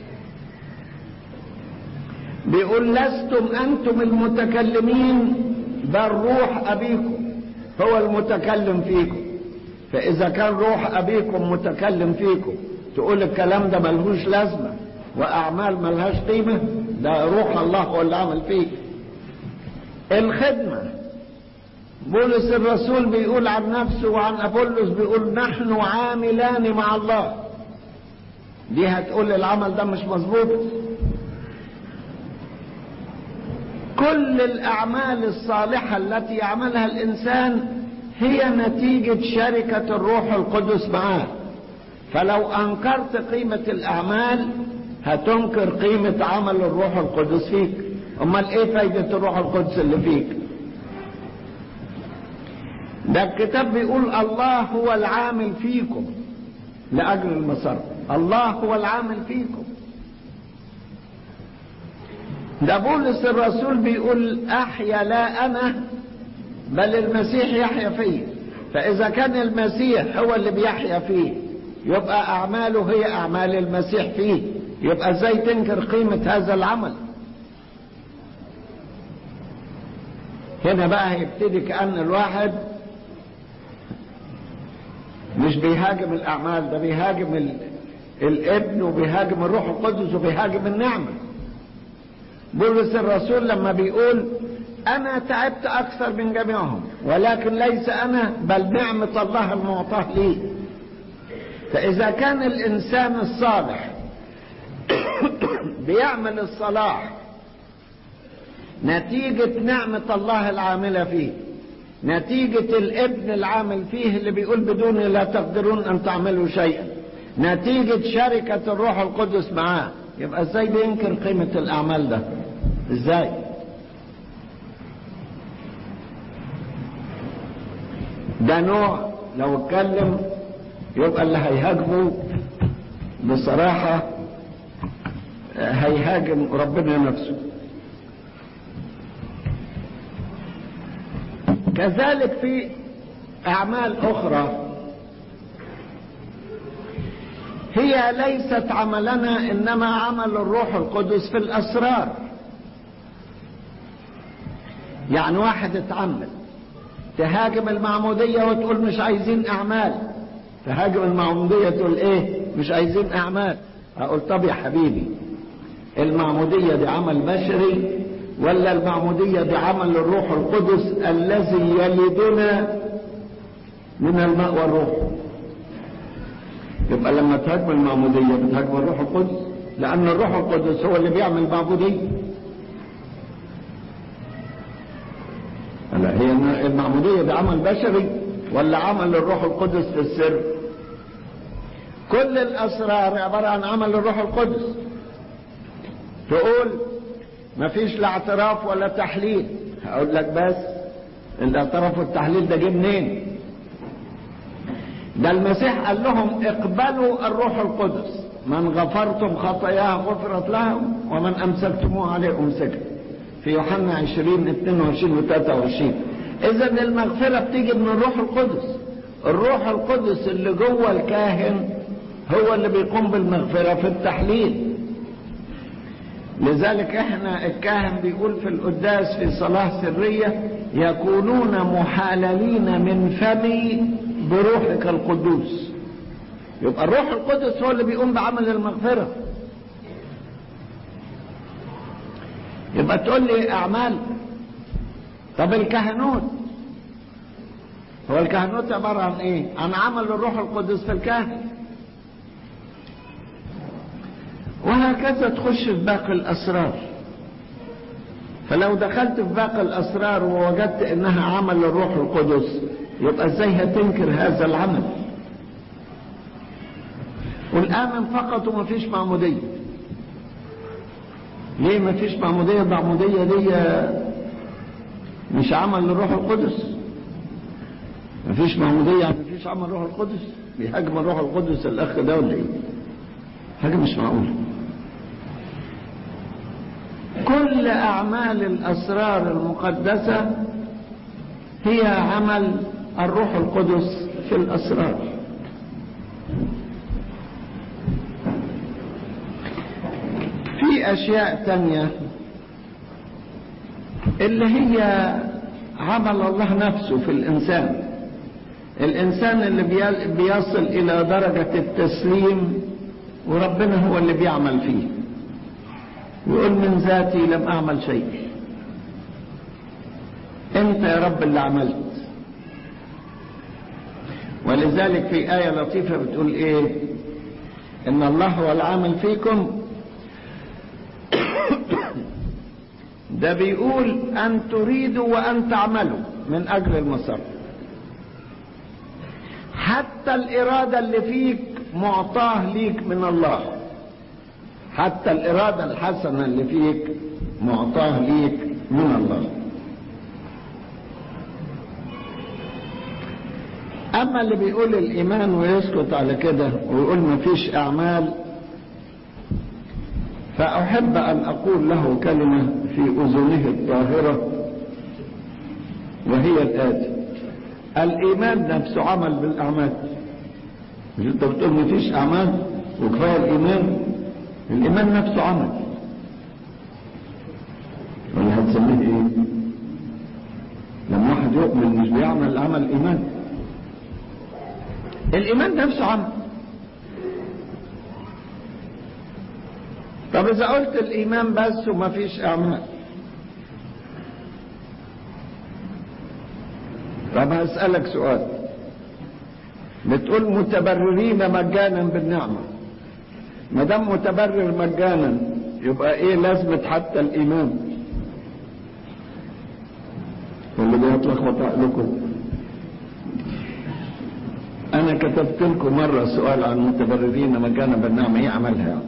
بيقول لستم أنتم المتكلمين بل روح أبيكم هو المتكلم فيكم فإذا كان روح أبيكم متكلم فيكم تقول الكلام ده ملهوش لازمة وأعمال ملهاش قيمة ده روح الله هو اللي عمل فيه الخدمة بولس الرسول بيقول عن نفسه وعن أبولس بيقول نحن عاملان مع الله دي هتقول العمل ده مش مظبوط كل الأعمال الصالحة التي يعملها الإنسان هي نتيجة شركة الروح القدس معاه فلو أنكرت قيمة الأعمال هتنكر قيمة عمل الروح القدس فيك امال ايه فايدة الروح القدس اللي فيك ده الكتاب بيقول الله هو العامل فيكم لأجل المسار الله هو العامل فيكم ده بولس الرسول بيقول احيا لا انا بل المسيح يحيا فيه فاذا كان المسيح هو اللي بيحيا فيه يبقى اعماله هي اعمال المسيح فيه يبقى ازاي تنكر قيمة هذا العمل هنا بقى هيبتدي كأن الواحد مش بيهاجم الأعمال ده بيهاجم ال... الابن وبيهاجم الروح القدس وبيهاجم النعمة بولس الرسول لما بيقول أنا تعبت أكثر من جميعهم ولكن ليس أنا بل نعمة الله المعطاة لي فإذا كان الإنسان الصالح بيعمل الصلاح نتيجة نعمة الله العاملة فيه نتيجة الابن العامل فيه اللي بيقول بدوني لا تقدرون أن تعملوا شيئا نتيجة شركة الروح القدس معاه يبقى ازاي بينكر قيمة الأعمال ده ازاي ده نوع لو اتكلم يبقى اللي هيهاجمه بصراحة هيهاجم ربنا نفسه كذلك في أعمال أخرى هي ليست عملنا إنما عمل الروح القدس في الأسرار يعني واحد اتعمل تهاجم المعمودية وتقول مش عايزين أعمال تهاجم المعمودية تقول إيه مش عايزين أعمال أقول طب يا حبيبي المعمودية دي عمل بشري ولا المعمودية دي عمل الروح القدس الذي يلدنا من الماء والروح يبقى لما تهاجم المعمودية بتهاجم الروح القدس لأن الروح القدس هو اللي بيعمل معمودية هلا هي المعمودية دي عمل بشري ولا عمل الروح القدس في السر كل الأسرار عبارة عن عمل الروح القدس تقول مفيش لا اعتراف ولا تحليل هقول لك بس الاعتراف والتحليل ده جه منين ده المسيح قال لهم اقبلوا الروح القدس من غفرتم خطاياه غفرت لهم ومن امسكتموه عليه امسكت في يوحنا 20 22 و 23 اذا المغفره بتيجي من الروح القدس الروح القدس اللي جوه الكاهن هو اللي بيقوم بالمغفره في التحليل لذلك احنا الكاهن بيقول في القداس في صلاة سرية يكونون محاللين من فمي بروحك القدوس يبقى الروح القدس هو اللي بيقوم بعمل المغفرة يبقى تقول لي اعمال طب الكهنوت هو الكهنوت عبارة عن ايه عن عمل الروح القدس في الكاهن وهكذا تخش في باقي الأسرار فلو دخلت في باقي الأسرار ووجدت إنها عمل الروح القدس يبقى إزاي هتنكر هذا العمل والآمن فقط وما فيش معمودية ليه ما فيش معمودية المعمودية دي مش عمل للروح القدس ما فيش معمودية يعني ما فيش عمل الروح القدس بيهاجم الروح القدس الأخ ده ولا إيه حاجة مش معقولة كل أعمال الأسرار المقدسة هي عمل الروح القدس في الأسرار في أشياء تانية اللي هي عمل الله نفسه في الإنسان الإنسان اللي بيصل إلى درجة التسليم وربنا هو اللي بيعمل فيه يقول من ذاتي لم أعمل شيء أنت يا رب اللي عملت ولذلك في آية لطيفة بتقول إيه إن الله هو العامل فيكم ده بيقول أن تريدوا وأن تعملوا من أجل المسار حتى الإرادة اللي فيك معطاه ليك من الله حتى الإرادة الحسنة اللي فيك معطاه ليك من الله أما اللي بيقول الإيمان ويسكت على كده ويقول ما فيش أعمال فأحب أن أقول له كلمة في أذنه الطاهرة وهي الآتي الإيمان نفسه عمل بالأعمال مش أنت بتقول ما فيش أعمال وكفاية الإيمان الإيمان نفسه عمل ولا هتسميه إيه؟ المؤمن مش بيعمل عمل ايمان الايمان نفسه عمل طب اذا قلت الايمان بس وما فيش اعمال طب هسألك سؤال بتقول متبررين مجانا بالنعمة ما دام متبرر مجانا يبقى ايه لازمة حتى الايمان اللي بيتلخبط عقلكم انا كتبت لكم مرة سؤال عن المتبررين مجانا بالنعمة ايه عملها يعني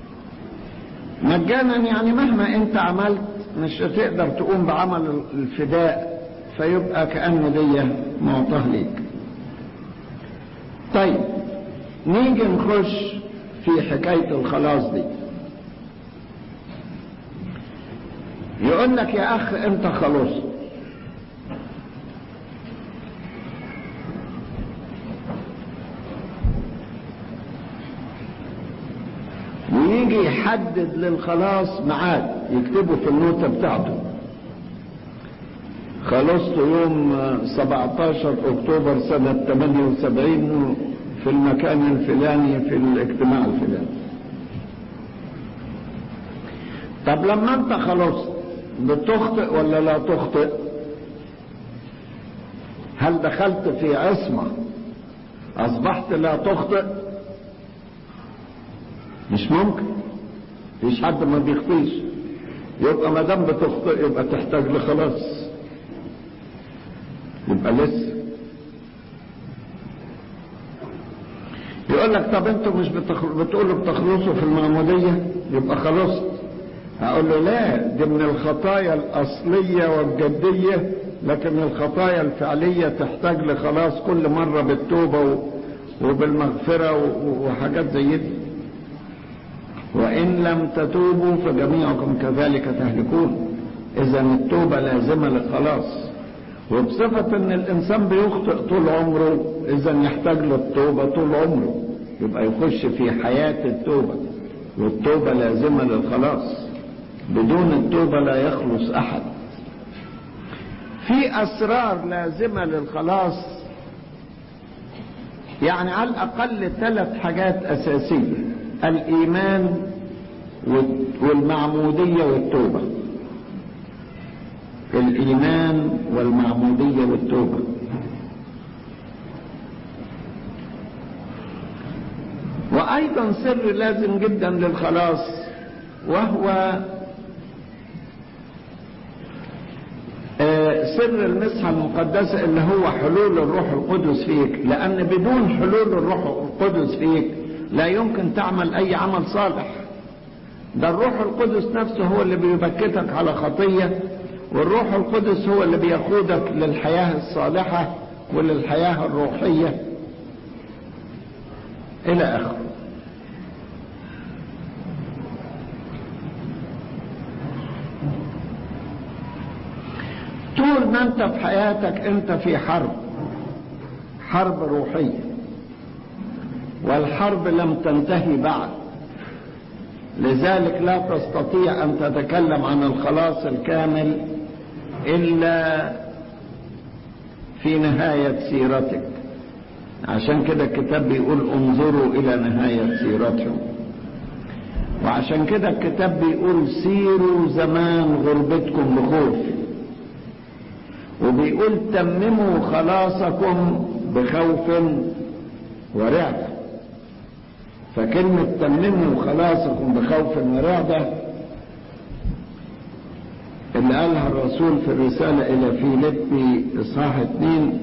مجانا يعني مهما انت عملت مش هتقدر تقوم بعمل الفداء فيبقى كأن دي معطاه ليك طيب نيجي نخش في حكاية الخلاص دي يقول لك يا اخ انت خلصت ويجي يحدد للخلاص ميعاد يكتبه في النوتة بتاعته خلصت يوم 17 اكتوبر سنة 78 في المكان الفلاني في الاجتماع الفلاني طب لما انت خلصت بتخطئ ولا لا تخطئ هل دخلت في عصمة اصبحت لا تخطئ مش ممكن مفيش حد ما بيخطيش يبقى ما دام بتخطئ يبقى تحتاج لخلاص يبقى لسه يقول لك طب انتوا مش بتخل... بتقولوا بتخلصوا في المعمودية يبقى خلصت هقول له لا دي من الخطايا الأصلية والجدية لكن الخطايا الفعلية تحتاج لخلاص كل مرة بالتوبة و... وبالمغفرة و... وحاجات زي دي وإن لم تتوبوا فجميعكم كذلك تهلكون إذا التوبة لازمة للخلاص وبصفة ان الانسان بيخطئ طول عمره اذا يحتاج للتوبة طول عمره يبقى يخش في حياة التوبة والتوبة لازمة للخلاص بدون التوبة لا يخلص احد في اسرار لازمة للخلاص يعني على الاقل ثلاث حاجات اساسية الايمان والمعمودية والتوبة الإيمان والمعمودية والتوبة وأيضا سر لازم جدا للخلاص وهو سر المسحة المقدسة اللي هو حلول الروح القدس فيك لأن بدون حلول الروح القدس فيك لا يمكن تعمل أي عمل صالح ده الروح القدس نفسه هو اللي بيبكتك على خطيه والروح القدس هو اللي بيقودك للحياة الصالحة وللحياة الروحية إلى آخره طول ما أنت في حياتك أنت في حرب حرب روحية والحرب لم تنتهي بعد لذلك لا تستطيع أن تتكلم عن الخلاص الكامل إلا في نهاية سيرتك عشان كده الكتاب بيقول انظروا إلى نهاية سيرتهم وعشان كده الكتاب بيقول سيروا زمان غربتكم بخوف وبيقول تمموا خلاصكم بخوف ورعبة فكلمة تمموا خلاصكم بخوف ورعبة اللي قالها الرسول في الرسالة إلى فيليبي إصحاح اتنين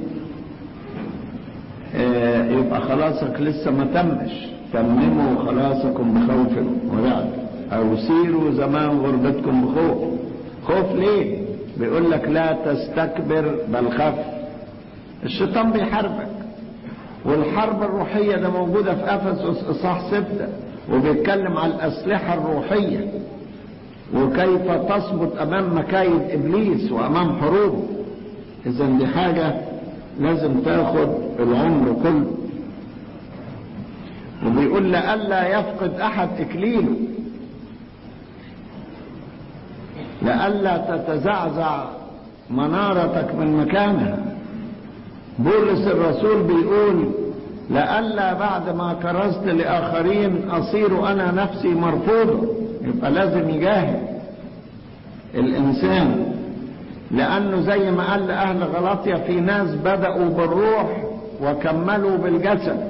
آه يبقى خلاصك لسه ما تمش تمموا خلاصكم بخوف ورعب أو سيروا زمان غربتكم بخوف خوف ليه؟ بيقول لك لا تستكبر بل خف الشيطان بيحاربك والحرب الروحية ده موجودة في أفسس إصحاح ستة وبيتكلم عن الأسلحة الروحية وكيف تثبت امام مكايد ابليس وامام حروبه اذا دي حاجه لازم تاخد العمر كله وبيقول لئلا يفقد احد اكليله لئلا تتزعزع منارتك من مكانها بولس الرسول بيقول لئلا بعد ما كرزت لآخرين أصير أنا نفسي مرفوضا يبقى لازم يجاهد الإنسان لأنه زي ما قال لأهل غلطية في ناس بدأوا بالروح وكملوا بالجسد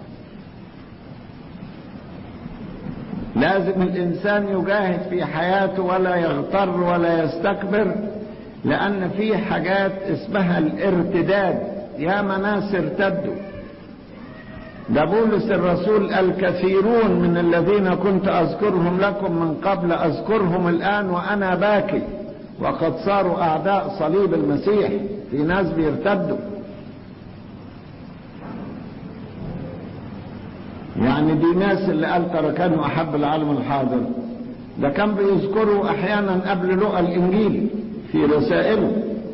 لازم الإنسان يجاهد في حياته ولا يغتر ولا يستكبر لأن في حاجات اسمها الارتداد يا ناس ارتدوا ده بولس الرسول الكثيرون من الذين كنت أذكرهم لكم من قبل أذكرهم الآن وأنا باكي وقد صاروا أعداء صليب المسيح في ناس بيرتدوا يعني دي ناس اللي قال تركنه أحب العالم الحاضر ده كان بيذكروا أحيانا قبل لقى الإنجيل في رسائله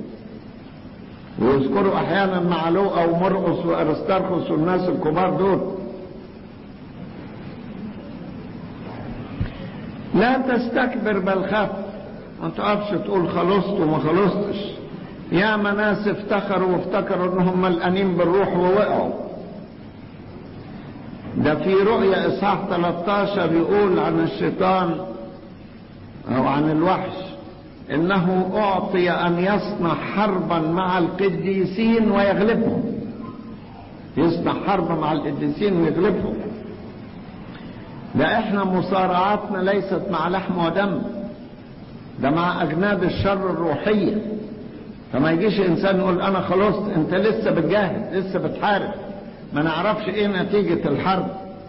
ويذكروا أحيانا مع لوقا ومرقس وأرسترخس والناس الكبار دول لا تستكبر بل خف ما تقفش تقول خلصت وما خلصتش يا ناس افتخروا وافتكروا انهم ملقانين بالروح ووقعوا ده في رؤيا اصحاح 13 يقول عن الشيطان او عن الوحش انه اعطي ان يصنع حربا مع القديسين ويغلبهم يصنع حربا مع القديسين ويغلبهم ده احنا مصارعاتنا ليست مع لحم ودم ده مع اجناد الشر الروحيه فما يجيش انسان يقول انا خلصت انت لسه بتجاهد لسه بتحارب ما نعرفش ايه نتيجه الحرب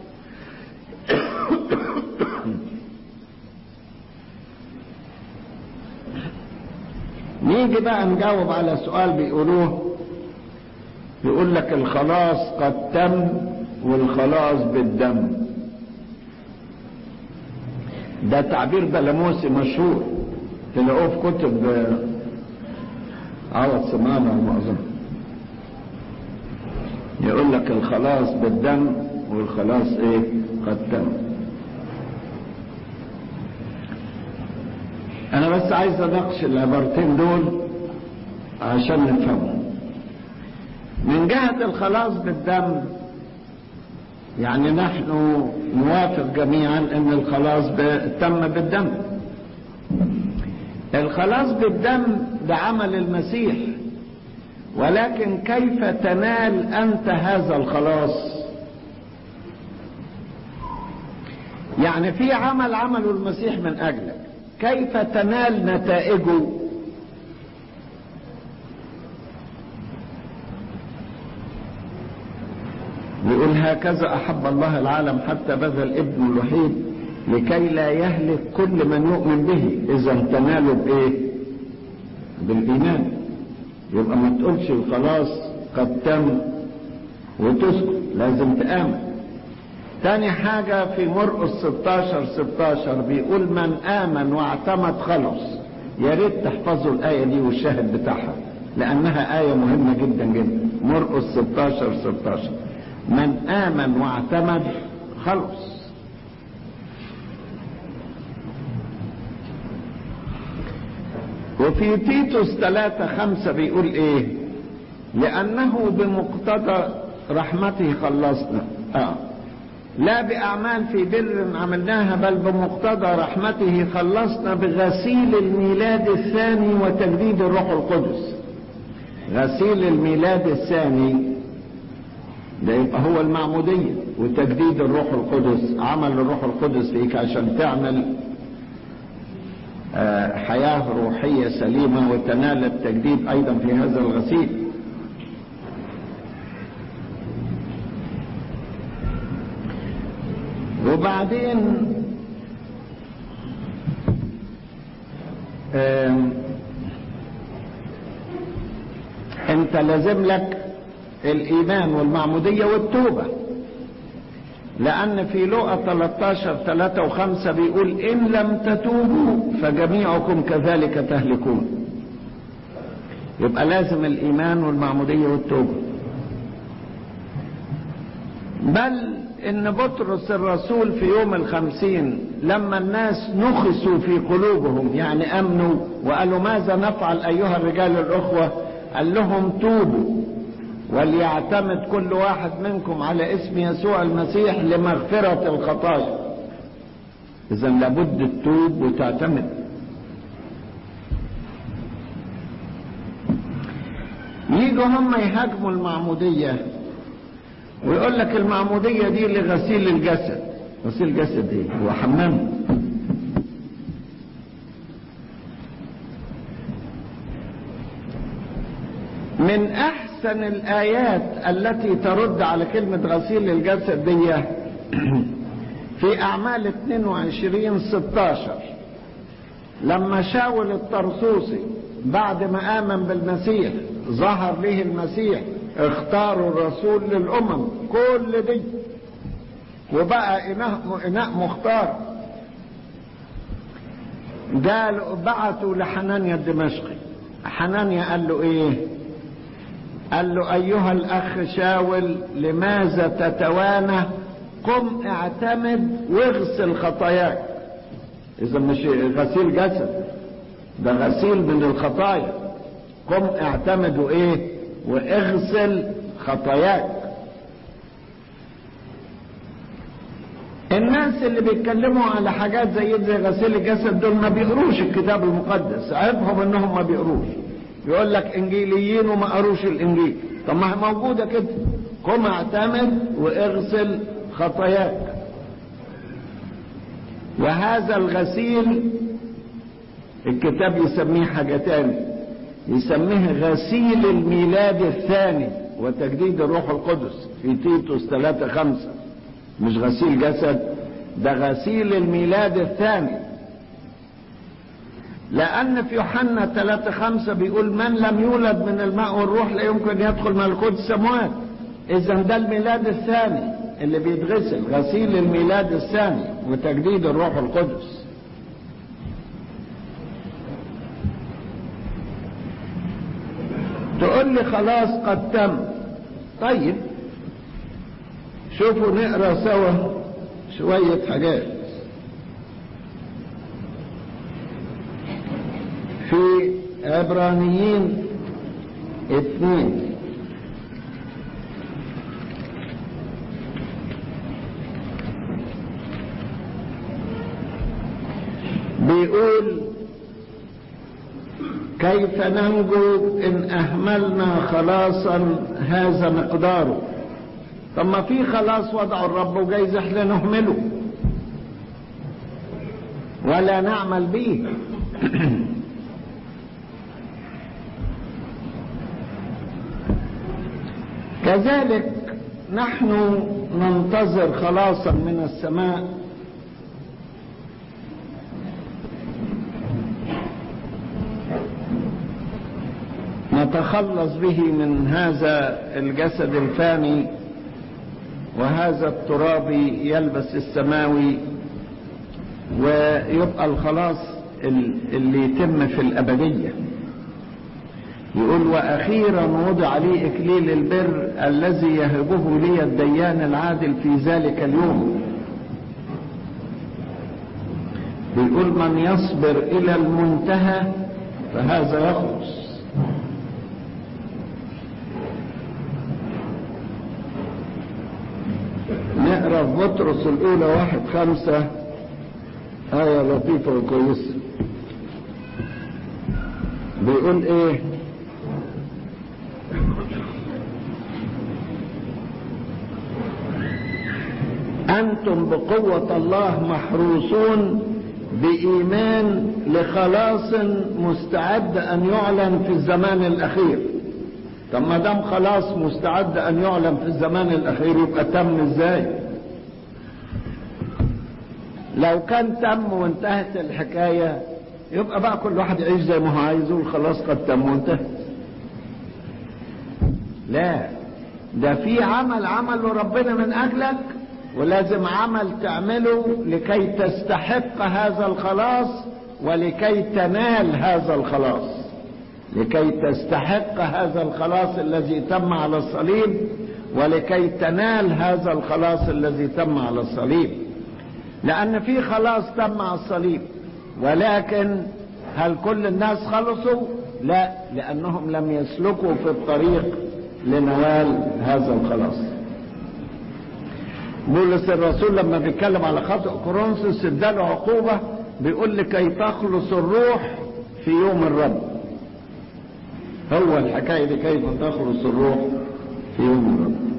نيجي بقى نجاوب على سؤال بيقولوه يقول لك الخلاص قد تم والخلاص بالدم ده تعبير بلاموسي مشهور تلاقوه في كتب عوض سمانة ومعظم يقول لك الخلاص بالدم والخلاص ايه قد تم انا بس عايز اناقش العبارتين دول عشان نفهمهم من جهة الخلاص بالدم يعني نحن نوافق جميعا ان الخلاص تم بالدم الخلاص بالدم ده عمل المسيح ولكن كيف تنال انت هذا الخلاص يعني في عمل عمله المسيح من اجلك كيف تنال نتائجه بيقول هكذا احب الله العالم حتى بذل ابنه الوحيد لكي لا يهلك كل من يؤمن به اذا تنالوا بايه بالايمان يبقى ما تقولش خلاص قد تم وتسكت لازم تآمن تاني حاجة في مرقس 16 16 بيقول من آمن واعتمد خلص يا ريت تحفظوا الآية دي والشاهد بتاعها لأنها آية مهمة جدا جدا مرقس 16 16 من آمن واعتمد خلص وفي تيتوس 3 5 بيقول ايه لأنه بمقتضى رحمته خلصنا آه. لا بأعمال في بر عملناها بل بمقتضى رحمته خلصنا بغسيل الميلاد الثاني وتجديد الروح القدس غسيل الميلاد الثاني ده يبقى هو المعمودية وتجديد الروح القدس عمل الروح القدس فيك عشان تعمل حياة روحية سليمة وتنال التجديد أيضا في هذا الغسيل وبعدين انت لازم لك الايمان والمعمودية والتوبة لان في لقى 13 3 و5 بيقول ان لم تتوبوا فجميعكم كذلك تهلكون يبقى لازم الايمان والمعمودية والتوبة بل ان بطرس الرسول في يوم الخمسين لما الناس نخسوا في قلوبهم يعني امنوا وقالوا ماذا نفعل ايها الرجال الاخوة قال لهم توبوا وليعتمد كل واحد منكم على اسم يسوع المسيح لمغفرة الخطايا اذا لابد تتوب وتعتمد يجوا هم يهاجموا المعمودية ويقول لك المعمودية دي لغسيل الجسد غسيل الجسد ايه هو حمام من احسن الايات التي ترد على كلمة غسيل الجسد دي في اعمال 22 16 لما شاول الطرسوسي بعد ما امن بالمسيح ظهر له المسيح اختاروا الرسول للامم كل دي وبقى اناء اناء مختار قال بعتوا لحنانيا الدمشقي حنانيا قال له ايه قال له ايها الاخ شاول لماذا تتوانى قم اعتمد واغسل خطاياك اذا مش غسيل جسد ده غسيل من الخطايا قم اعتمد وايه واغسل خطاياك الناس اللي بيتكلموا على حاجات زي زي غسيل الجسد دول ما بيقروش الكتاب المقدس عيبهم انهم ما بيقروش يقول لك انجيليين وما قروش الانجيل طب ما هي موجوده كده قم اعتمد واغسل خطاياك وهذا الغسيل الكتاب يسميه حاجه تاني يسميه غسيل الميلاد الثاني وتجديد الروح القدس في تيتوس 3 5 مش غسيل جسد ده غسيل الميلاد الثاني لأن في يوحنا 3 5 بيقول من لم يولد من الماء والروح لا يمكن يدخل ملكوت السماوات إذا ده الميلاد الثاني اللي بيتغسل غسيل الميلاد الثاني وتجديد الروح القدس تقول لي خلاص قد تم طيب شوفوا نقرا سوا شوية حاجات في عبرانيين اثنين بيقول كيف ننجو ان اهملنا خلاصا هذا مقداره طب ما في خلاص وضعوا الرب وجايز احنا نهمله ولا نعمل به كذلك نحن ننتظر خلاصا من السماء نتخلص به من هذا الجسد الفاني وهذا التراب يلبس السماوي ويبقى الخلاص اللي يتم في الأبدية يقول وأخيرا وضع لي إكليل البر الذي يهبه لي الديان العادل في ذلك اليوم بيقول من يصبر إلى المنتهى فهذا يخلص نقرا في بطرس الاولى واحد خمسة آية لطيفة وكويسة بيقول ايه انتم بقوة الله محروسون بإيمان لخلاص مستعد أن يعلن في الزمان الأخير طب ما دام خلاص مستعد ان يعلن في الزمان الاخير يبقى تم ازاي لو كان تم وانتهت الحكايه يبقى بقى كل واحد يعيش زي ما هو عايز يقول خلاص قد تم وانتهت لا ده في عمل عمله ربنا من اجلك ولازم عمل تعمله لكي تستحق هذا الخلاص ولكي تنال هذا الخلاص لكي تستحق هذا الخلاص الذي تم على الصليب ولكي تنال هذا الخلاص الذي تم على الصليب لأن في خلاص تم على الصليب ولكن هل كل الناس خلصوا؟ لا لأنهم لم يسلكوا في الطريق لنوال هذا الخلاص بولس الرسول لما بيتكلم على خطأ كورنثوس اداله عقوبة بيقول لكي تخلص الروح في يوم الرب هو الحكاية دي كيف تخلص الروح في يوم الرب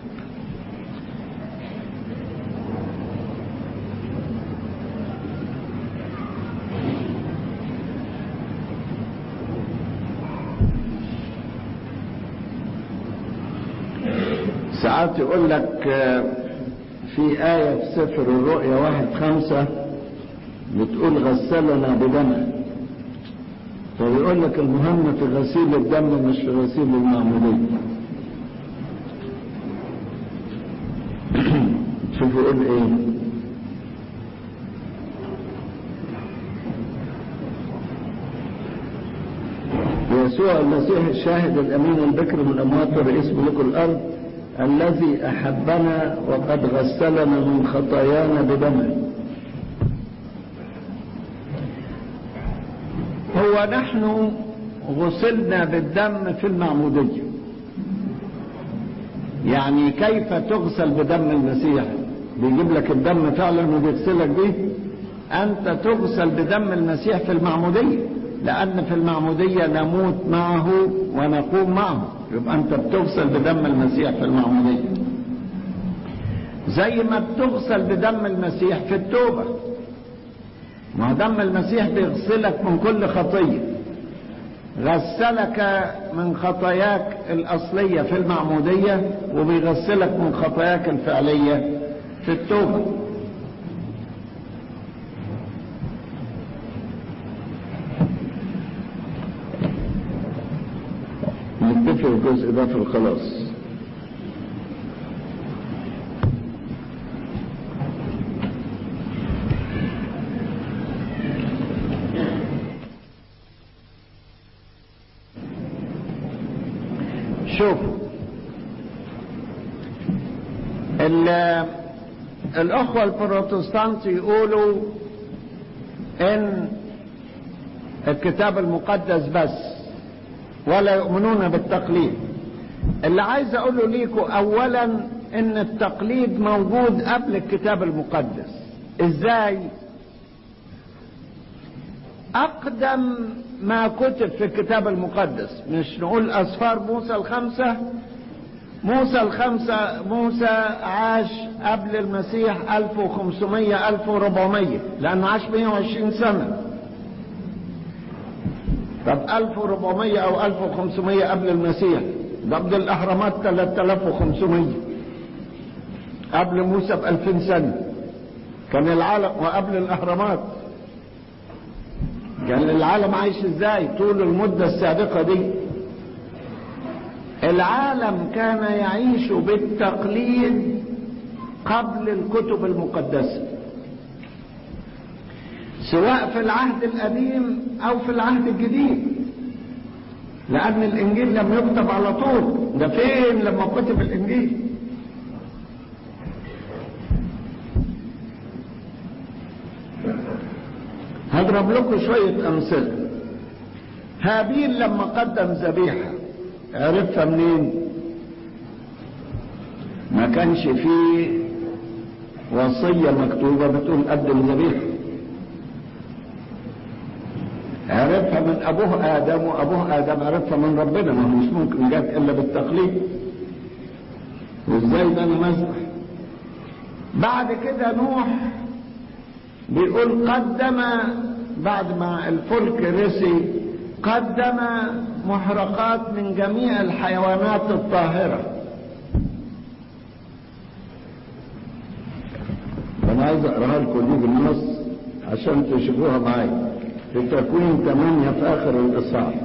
ساعات يقول لك في آية في سفر الرؤيا واحد خمسة بتقول غسلنا بدمه فبيقول لك المهم في غسيل الدم مش في غسيل المعمودية شوفوا يقول ايه يسوع المسيح الشاهد الامين البكر من الاموات ورئيس ملوك الارض الذي احبنا وقد غسلنا من خطايانا بدمه هو نحن غسلنا بالدم في المعمودية يعني كيف تغسل بدم المسيح بيجيب لك الدم فعلا وبيغسلك بيه انت تغسل بدم المسيح في المعمودية لان في المعمودية نموت معه ونقوم معه يبقى انت بتغسل بدم المسيح في المعمودية زي ما بتغسل بدم المسيح في التوبة ما دم المسيح بيغسلك من كل خطية غسلك من خطاياك الأصلية في المعمودية وبيغسلك من خطاياك الفعلية في التوبة نتفق الجزء ده في الخلاص شوفوا الأخوة البروتستانت يقولوا إن الكتاب المقدس بس ولا يؤمنون بالتقليد اللي عايز أقوله ليكم أولا إن التقليد موجود قبل الكتاب المقدس إزاي؟ أقدم ما كتب في الكتاب المقدس مش نقول أسفار موسى الخمسة موسى الخمسة موسى عاش قبل المسيح 1500 1400 لأنه عاش 120 سنة طب 1400 أو 1500 قبل المسيح ضد الأهرامات 3500 قبل موسى ب 2000 سنة كان العالم وقبل الأهرامات كان العالم عايش ازاي طول المدة السابقة دي العالم كان يعيش بالتقليد قبل الكتب المقدسة سواء في العهد القديم او في العهد الجديد لان الانجيل لم يكتب على طول ده فين لما كتب الانجيل هضرب لكم شوية أمثلة هابيل لما قدم ذبيحة عرفها منين؟ ما كانش فيه وصية مكتوبة بتقول قدم ذبيحة عرفها من أبوه آدم وأبوه آدم عرفها من ربنا ما هو مش ممكن جات إلا بالتقليد وإزاي ده أنا مذبح بعد كده نوح بيقول قدم بعد ما الفلك رسي قدم محرقات من جميع الحيوانات الطاهرة أنا عايز أقراها لكم دي بالنص عشان تشوفوها معايا في تكوين 8 في آخر الإصحاح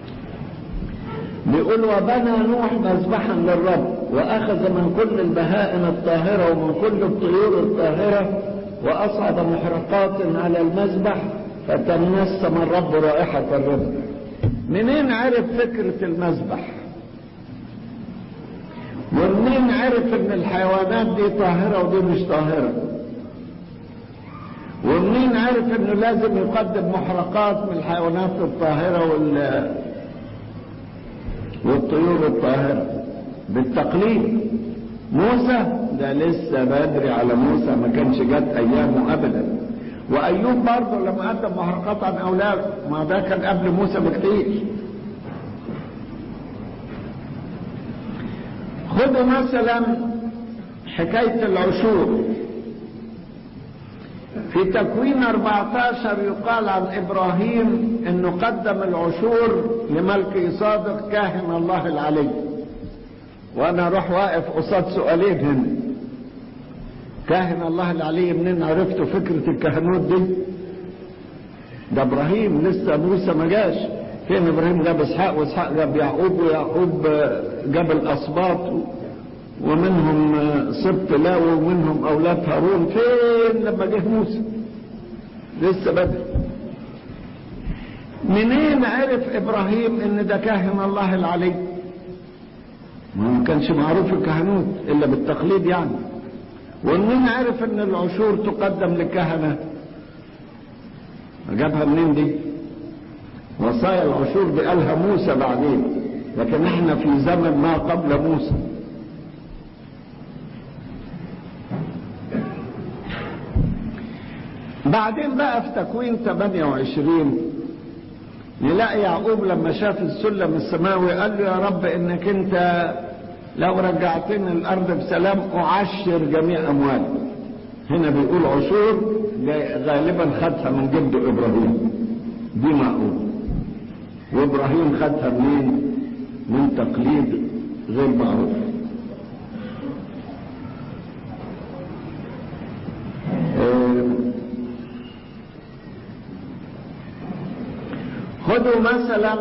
بيقول وبنى نوح مذبحا للرب وأخذ من كل البهائم الطاهرة ومن كل الطيور الطاهرة وأصعد محرقات على المذبح فتنسم الرب رائحة الرب منين عرف فكرة المذبح ومنين ومنين عرف ان الحيوانات دي طاهرة ودي مش طاهرة ومنين عرف انه لازم يقدم محرقات من الحيوانات الطاهرة وال والطيور الطاهرة بالتقليد موسى ده لسه بدري على موسى ما كانش جت ايامه ابدا وايوب برضه لما قدم محرقات عن اولاده ما ده كان قبل موسى بكتير خدوا مثلا حكاية العشور في تكوين 14 يقال عن ابراهيم انه قدم العشور لملك صادق كاهن الله العلي وانا اروح واقف قصاد سؤالين هنا كاهن الله العلي منين عرفتوا فكرة الكهنوت دي ده ابراهيم لسه موسى ما جاش فين ابراهيم جاب اسحاق واسحاق جاب يعقوب ويعقوب جاب الاسباط ومنهم سبط لاوي ومنهم اولاد هارون فين لما جه موسى لسه بدري منين عرف ابراهيم ان ده كاهن الله العلي ما كانش معروف الكهنوت الا بالتقليد يعني ومنين عرف ان العشور تقدم للكهنه جابها منين دي وصايا العشور دي قالها موسى بعدين لكن احنا في زمن ما قبل موسى بعدين بقى في تكوين 28 نلاقي يعقوب لما شاف السلم السماوي قال له يا رب انك انت لو رجعتني الارض بسلام اعشر جميع اموالي هنا بيقول عشور غالبا خدها من جده ابراهيم دي معقول وابراهيم خدها منين من تقليد غير معروف خدوا مثلا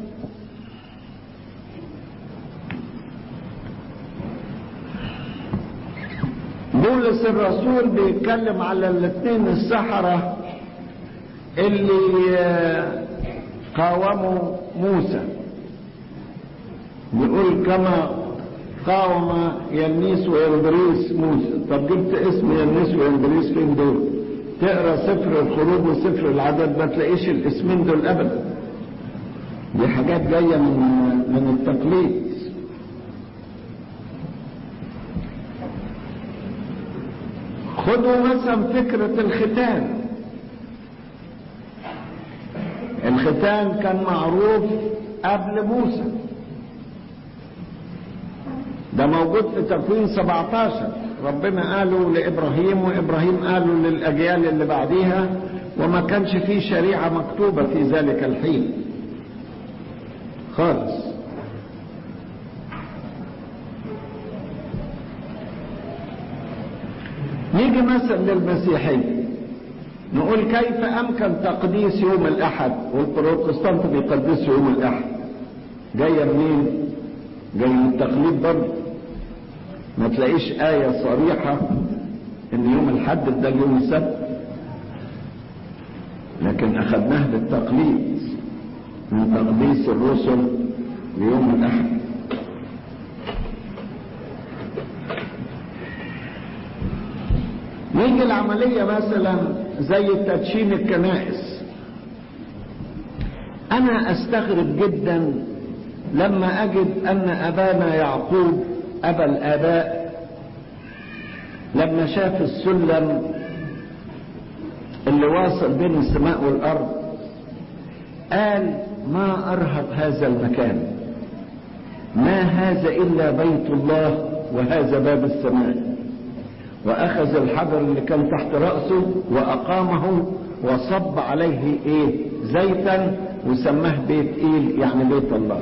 بولس الرسول بيتكلم على الاثنين السحرة اللي قاوموا موسى بيقول كما قاوم ينيس ويندريس موسى طب جبت اسم ينيس ويندريس فين دول تقرا سفر الخروج وسفر العدد ما تلاقيش الاسمين دول ابدا دي حاجات جايه من من التقليد خدوا مثلا فكره الختان الختان كان معروف قبل موسى ده موجود في تكوين 17 ربنا قاله لابراهيم وابراهيم قاله للاجيال اللي بعديها وما كانش فيه شريعه مكتوبه في ذلك الحين خالص نيجي مثلا للمسيحيه نقول كيف امكن تقديس يوم الاحد والبروتستانت بيقدسوا يوم الاحد جايه منين جاي من التقليد برضه ما تلاقيش آية صريحة إن يوم الحد ده اليوم السبت لكن أخذناه بالتقليد من تقديس الرسل ليوم الأحد نيجي العملية مثلا زي تدشين الكنائس أنا أستغرب جدا لما أجد أن أبانا يعقوب أبا الآباء لما شاف السلم اللي واصل بين السماء والأرض قال ما أرهق هذا المكان ما هذا إلا بيت الله وهذا باب السماء وأخذ الحجر اللي كان تحت رأسه وأقامه وصب عليه إيه زيتا وسماه بيت إيل يعني بيت الله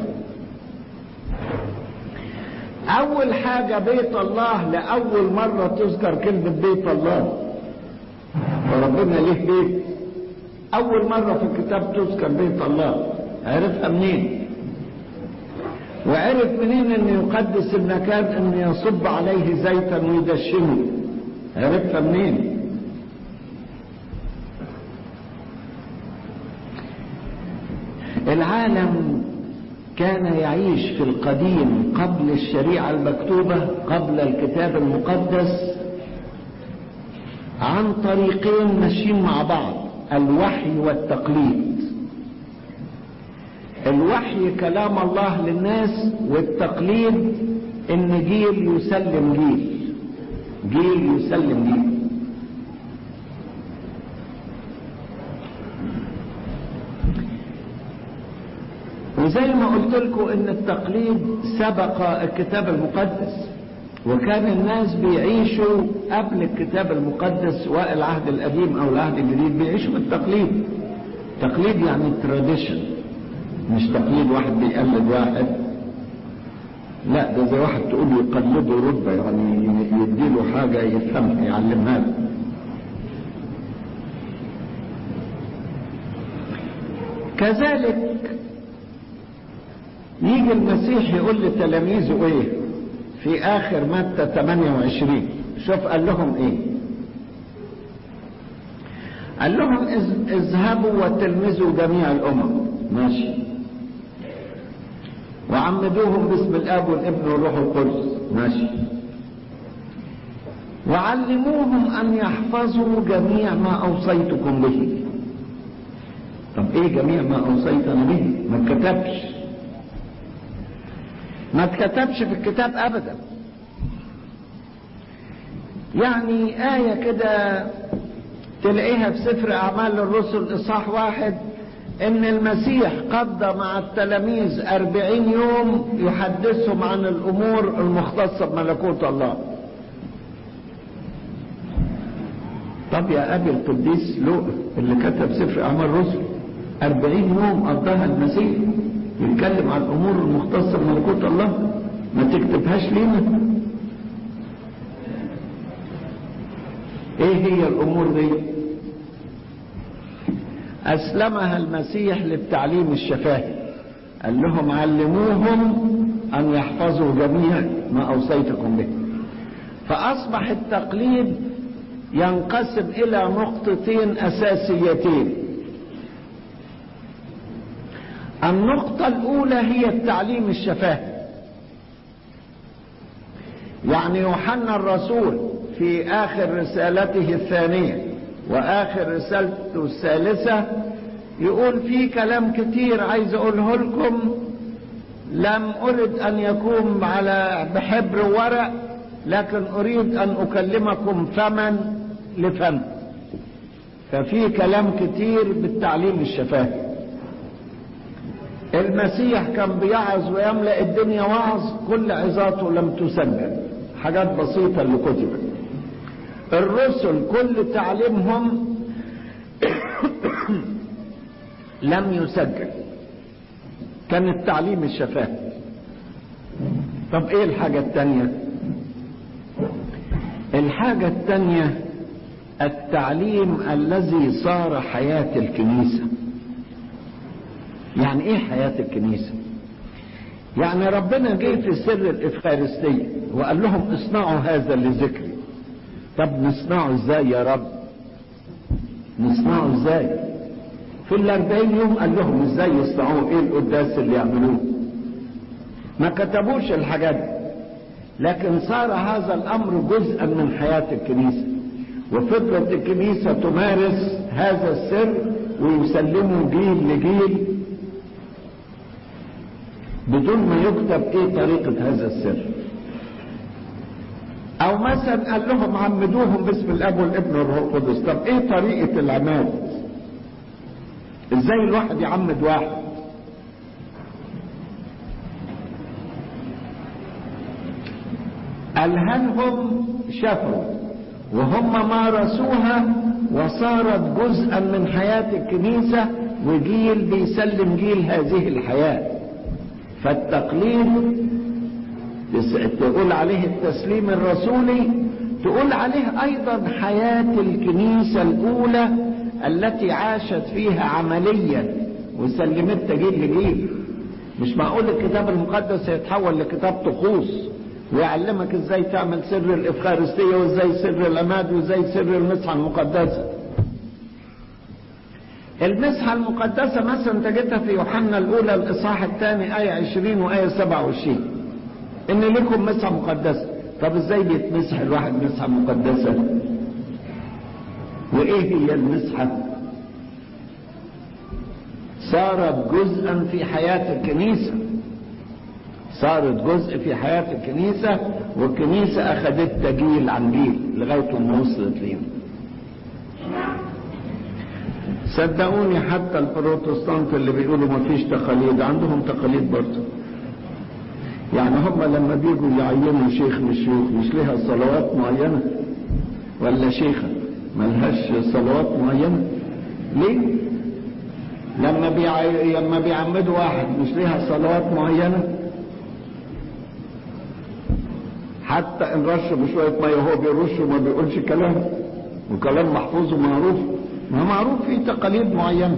أول حاجة بيت الله لأول مرة تذكر كلمة بيت الله وربنا ليه بيت أول مرة في الكتاب تذكر بيت الله عرفها منين وعرف منين أن يقدس المكان أن يصب عليه زيتا ويدشنه عرفها منين العالم كان يعيش في القديم قبل الشريعة المكتوبة قبل الكتاب المقدس عن طريقين ماشيين مع بعض الوحي والتقليد الوحي كلام الله للناس والتقليد ان جيل يسلم جيل جيل يسلم جيل وزي ما قلت لكم ان التقليد سبق الكتاب المقدس وكان الناس بيعيشوا قبل الكتاب المقدس سواء العهد القديم او العهد الجديد بيعيشوا بالتقليد تقليد يعني تراديشن مش تقليد واحد بيقلد واحد لا ده زي واحد تقول له يقلده رتبه يعني يديله حاجه يفهمها يعلمها له كذلك يجي المسيح يقول لتلاميذه ايه في اخر متى 28 شوف قال لهم ايه قال لهم اذهبوا وتلمذوا جميع الامم ماشي وعمدوهم باسم الاب والابن والروح القدس ماشي وعلموهم ان يحفظوا جميع ما اوصيتكم به طب ايه جميع ما اوصيتنا به ما اتكتبش ما اتكتبش في الكتاب ابدا يعني آية كده تلاقيها في سفر أعمال الرسل إصحاح واحد إن المسيح قضى مع التلاميذ أربعين يوم يحدثهم عن الأمور المختصة بملكوت الله طب يا أبي القديس لوق اللي كتب سفر أعمال الرسل أربعين يوم قضاها المسيح يتكلم عن الأمور المختصة بملكوت الله ما تكتبهاش لينا ايه هي الامور دي اسلمها المسيح للتعليم الشفاهي قال لهم علموهم ان يحفظوا جميع ما اوصيتكم به فاصبح التقليد ينقسم الى نقطتين اساسيتين النقطة الأولى هي التعليم الشفاهي يعني يوحنا الرسول في آخر رسالته الثانية وآخر رسالته الثالثة يقول في كلام كتير عايز أقوله لكم لم أرد أن يكون على بحبر ورق لكن أريد أن أكلمكم فما لفم ففي كلام كتير بالتعليم الشفاهي المسيح كان بيعظ ويملأ الدنيا وعظ كل عظاته لم تسجل حاجات بسيطة اللي كتبت الرسل كل تعليمهم لم يسجل كان التعليم الشفاهي طب ايه الحاجة التانية الحاجة التانية التعليم الذي صار حياة الكنيسة يعني ايه حياة الكنيسة يعني ربنا جه في سر الإفخارستية وقال لهم اصنعوا هذا لذكري طب نصنعه ازاي يا رب نصنعه ازاي في الاربعين يوم قال لهم ازاي يصنعوه ايه القداس اللي يعملوه ما كتبوش الحاجات دي لكن صار هذا الامر جزءا من حياة الكنيسة وفضلت الكنيسة تمارس هذا السر ويسلموا جيل لجيل بدون ما يكتب ايه طريقة هذا السر او مثلا قال لهم عمدوهم باسم الاب والابن والروح القدس طب ايه طريقة العماد ازاي الواحد يعمد واحد الهنهم شافوا وهم مارسوها وصارت جزءا من حياة الكنيسة وجيل بيسلم جيل هذه الحياة فالتقليد تقول عليه التسليم الرسولي تقول عليه ايضا حياة الكنيسة الاولى التي عاشت فيها عمليا وسلمتها جيل لجيل مش معقول الكتاب المقدس يتحول لكتاب طقوس ويعلمك ازاي تعمل سر الافخارستية وازاي سر العماد وازاي سر المسحة المقدسة المسحة المقدسة مثلا تجدها في يوحنا الأولى الإصحاح الثاني آية 20 وآية 27 إن لكم مسحة مقدسة طب إزاي بيتمسح الواحد مسحة مقدسة وإيه هي المسحة صارت جزءا في حياة الكنيسة صارت جزء في حياة الكنيسة والكنيسة أخذتها جيل عن جيل لغاية ما وصلت لينا صدقوني حتى البروتستانت اللي بيقولوا ما فيش تقاليد عندهم تقاليد برضه يعني هم لما بيجوا يعينوا شيخ من الشيوخ مش ليها صلوات معينة ولا شيخة ملهاش صلوات معينة ليه لما بيعي... لما بيعمدوا واحد مش ليها صلوات معينة حتى ان رش بشوية مية هو بيرش وما بيقولش كلام وكلام محفوظ ومعروف ما معروف في تقاليد معينة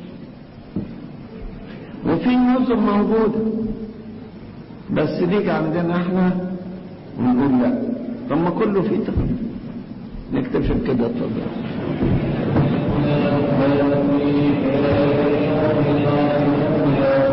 وفي نظم موجودة بس نيجي عندنا احنا ونقول لا طب ما كله في تقاليد نكتفي بكده اتفضل Thank you.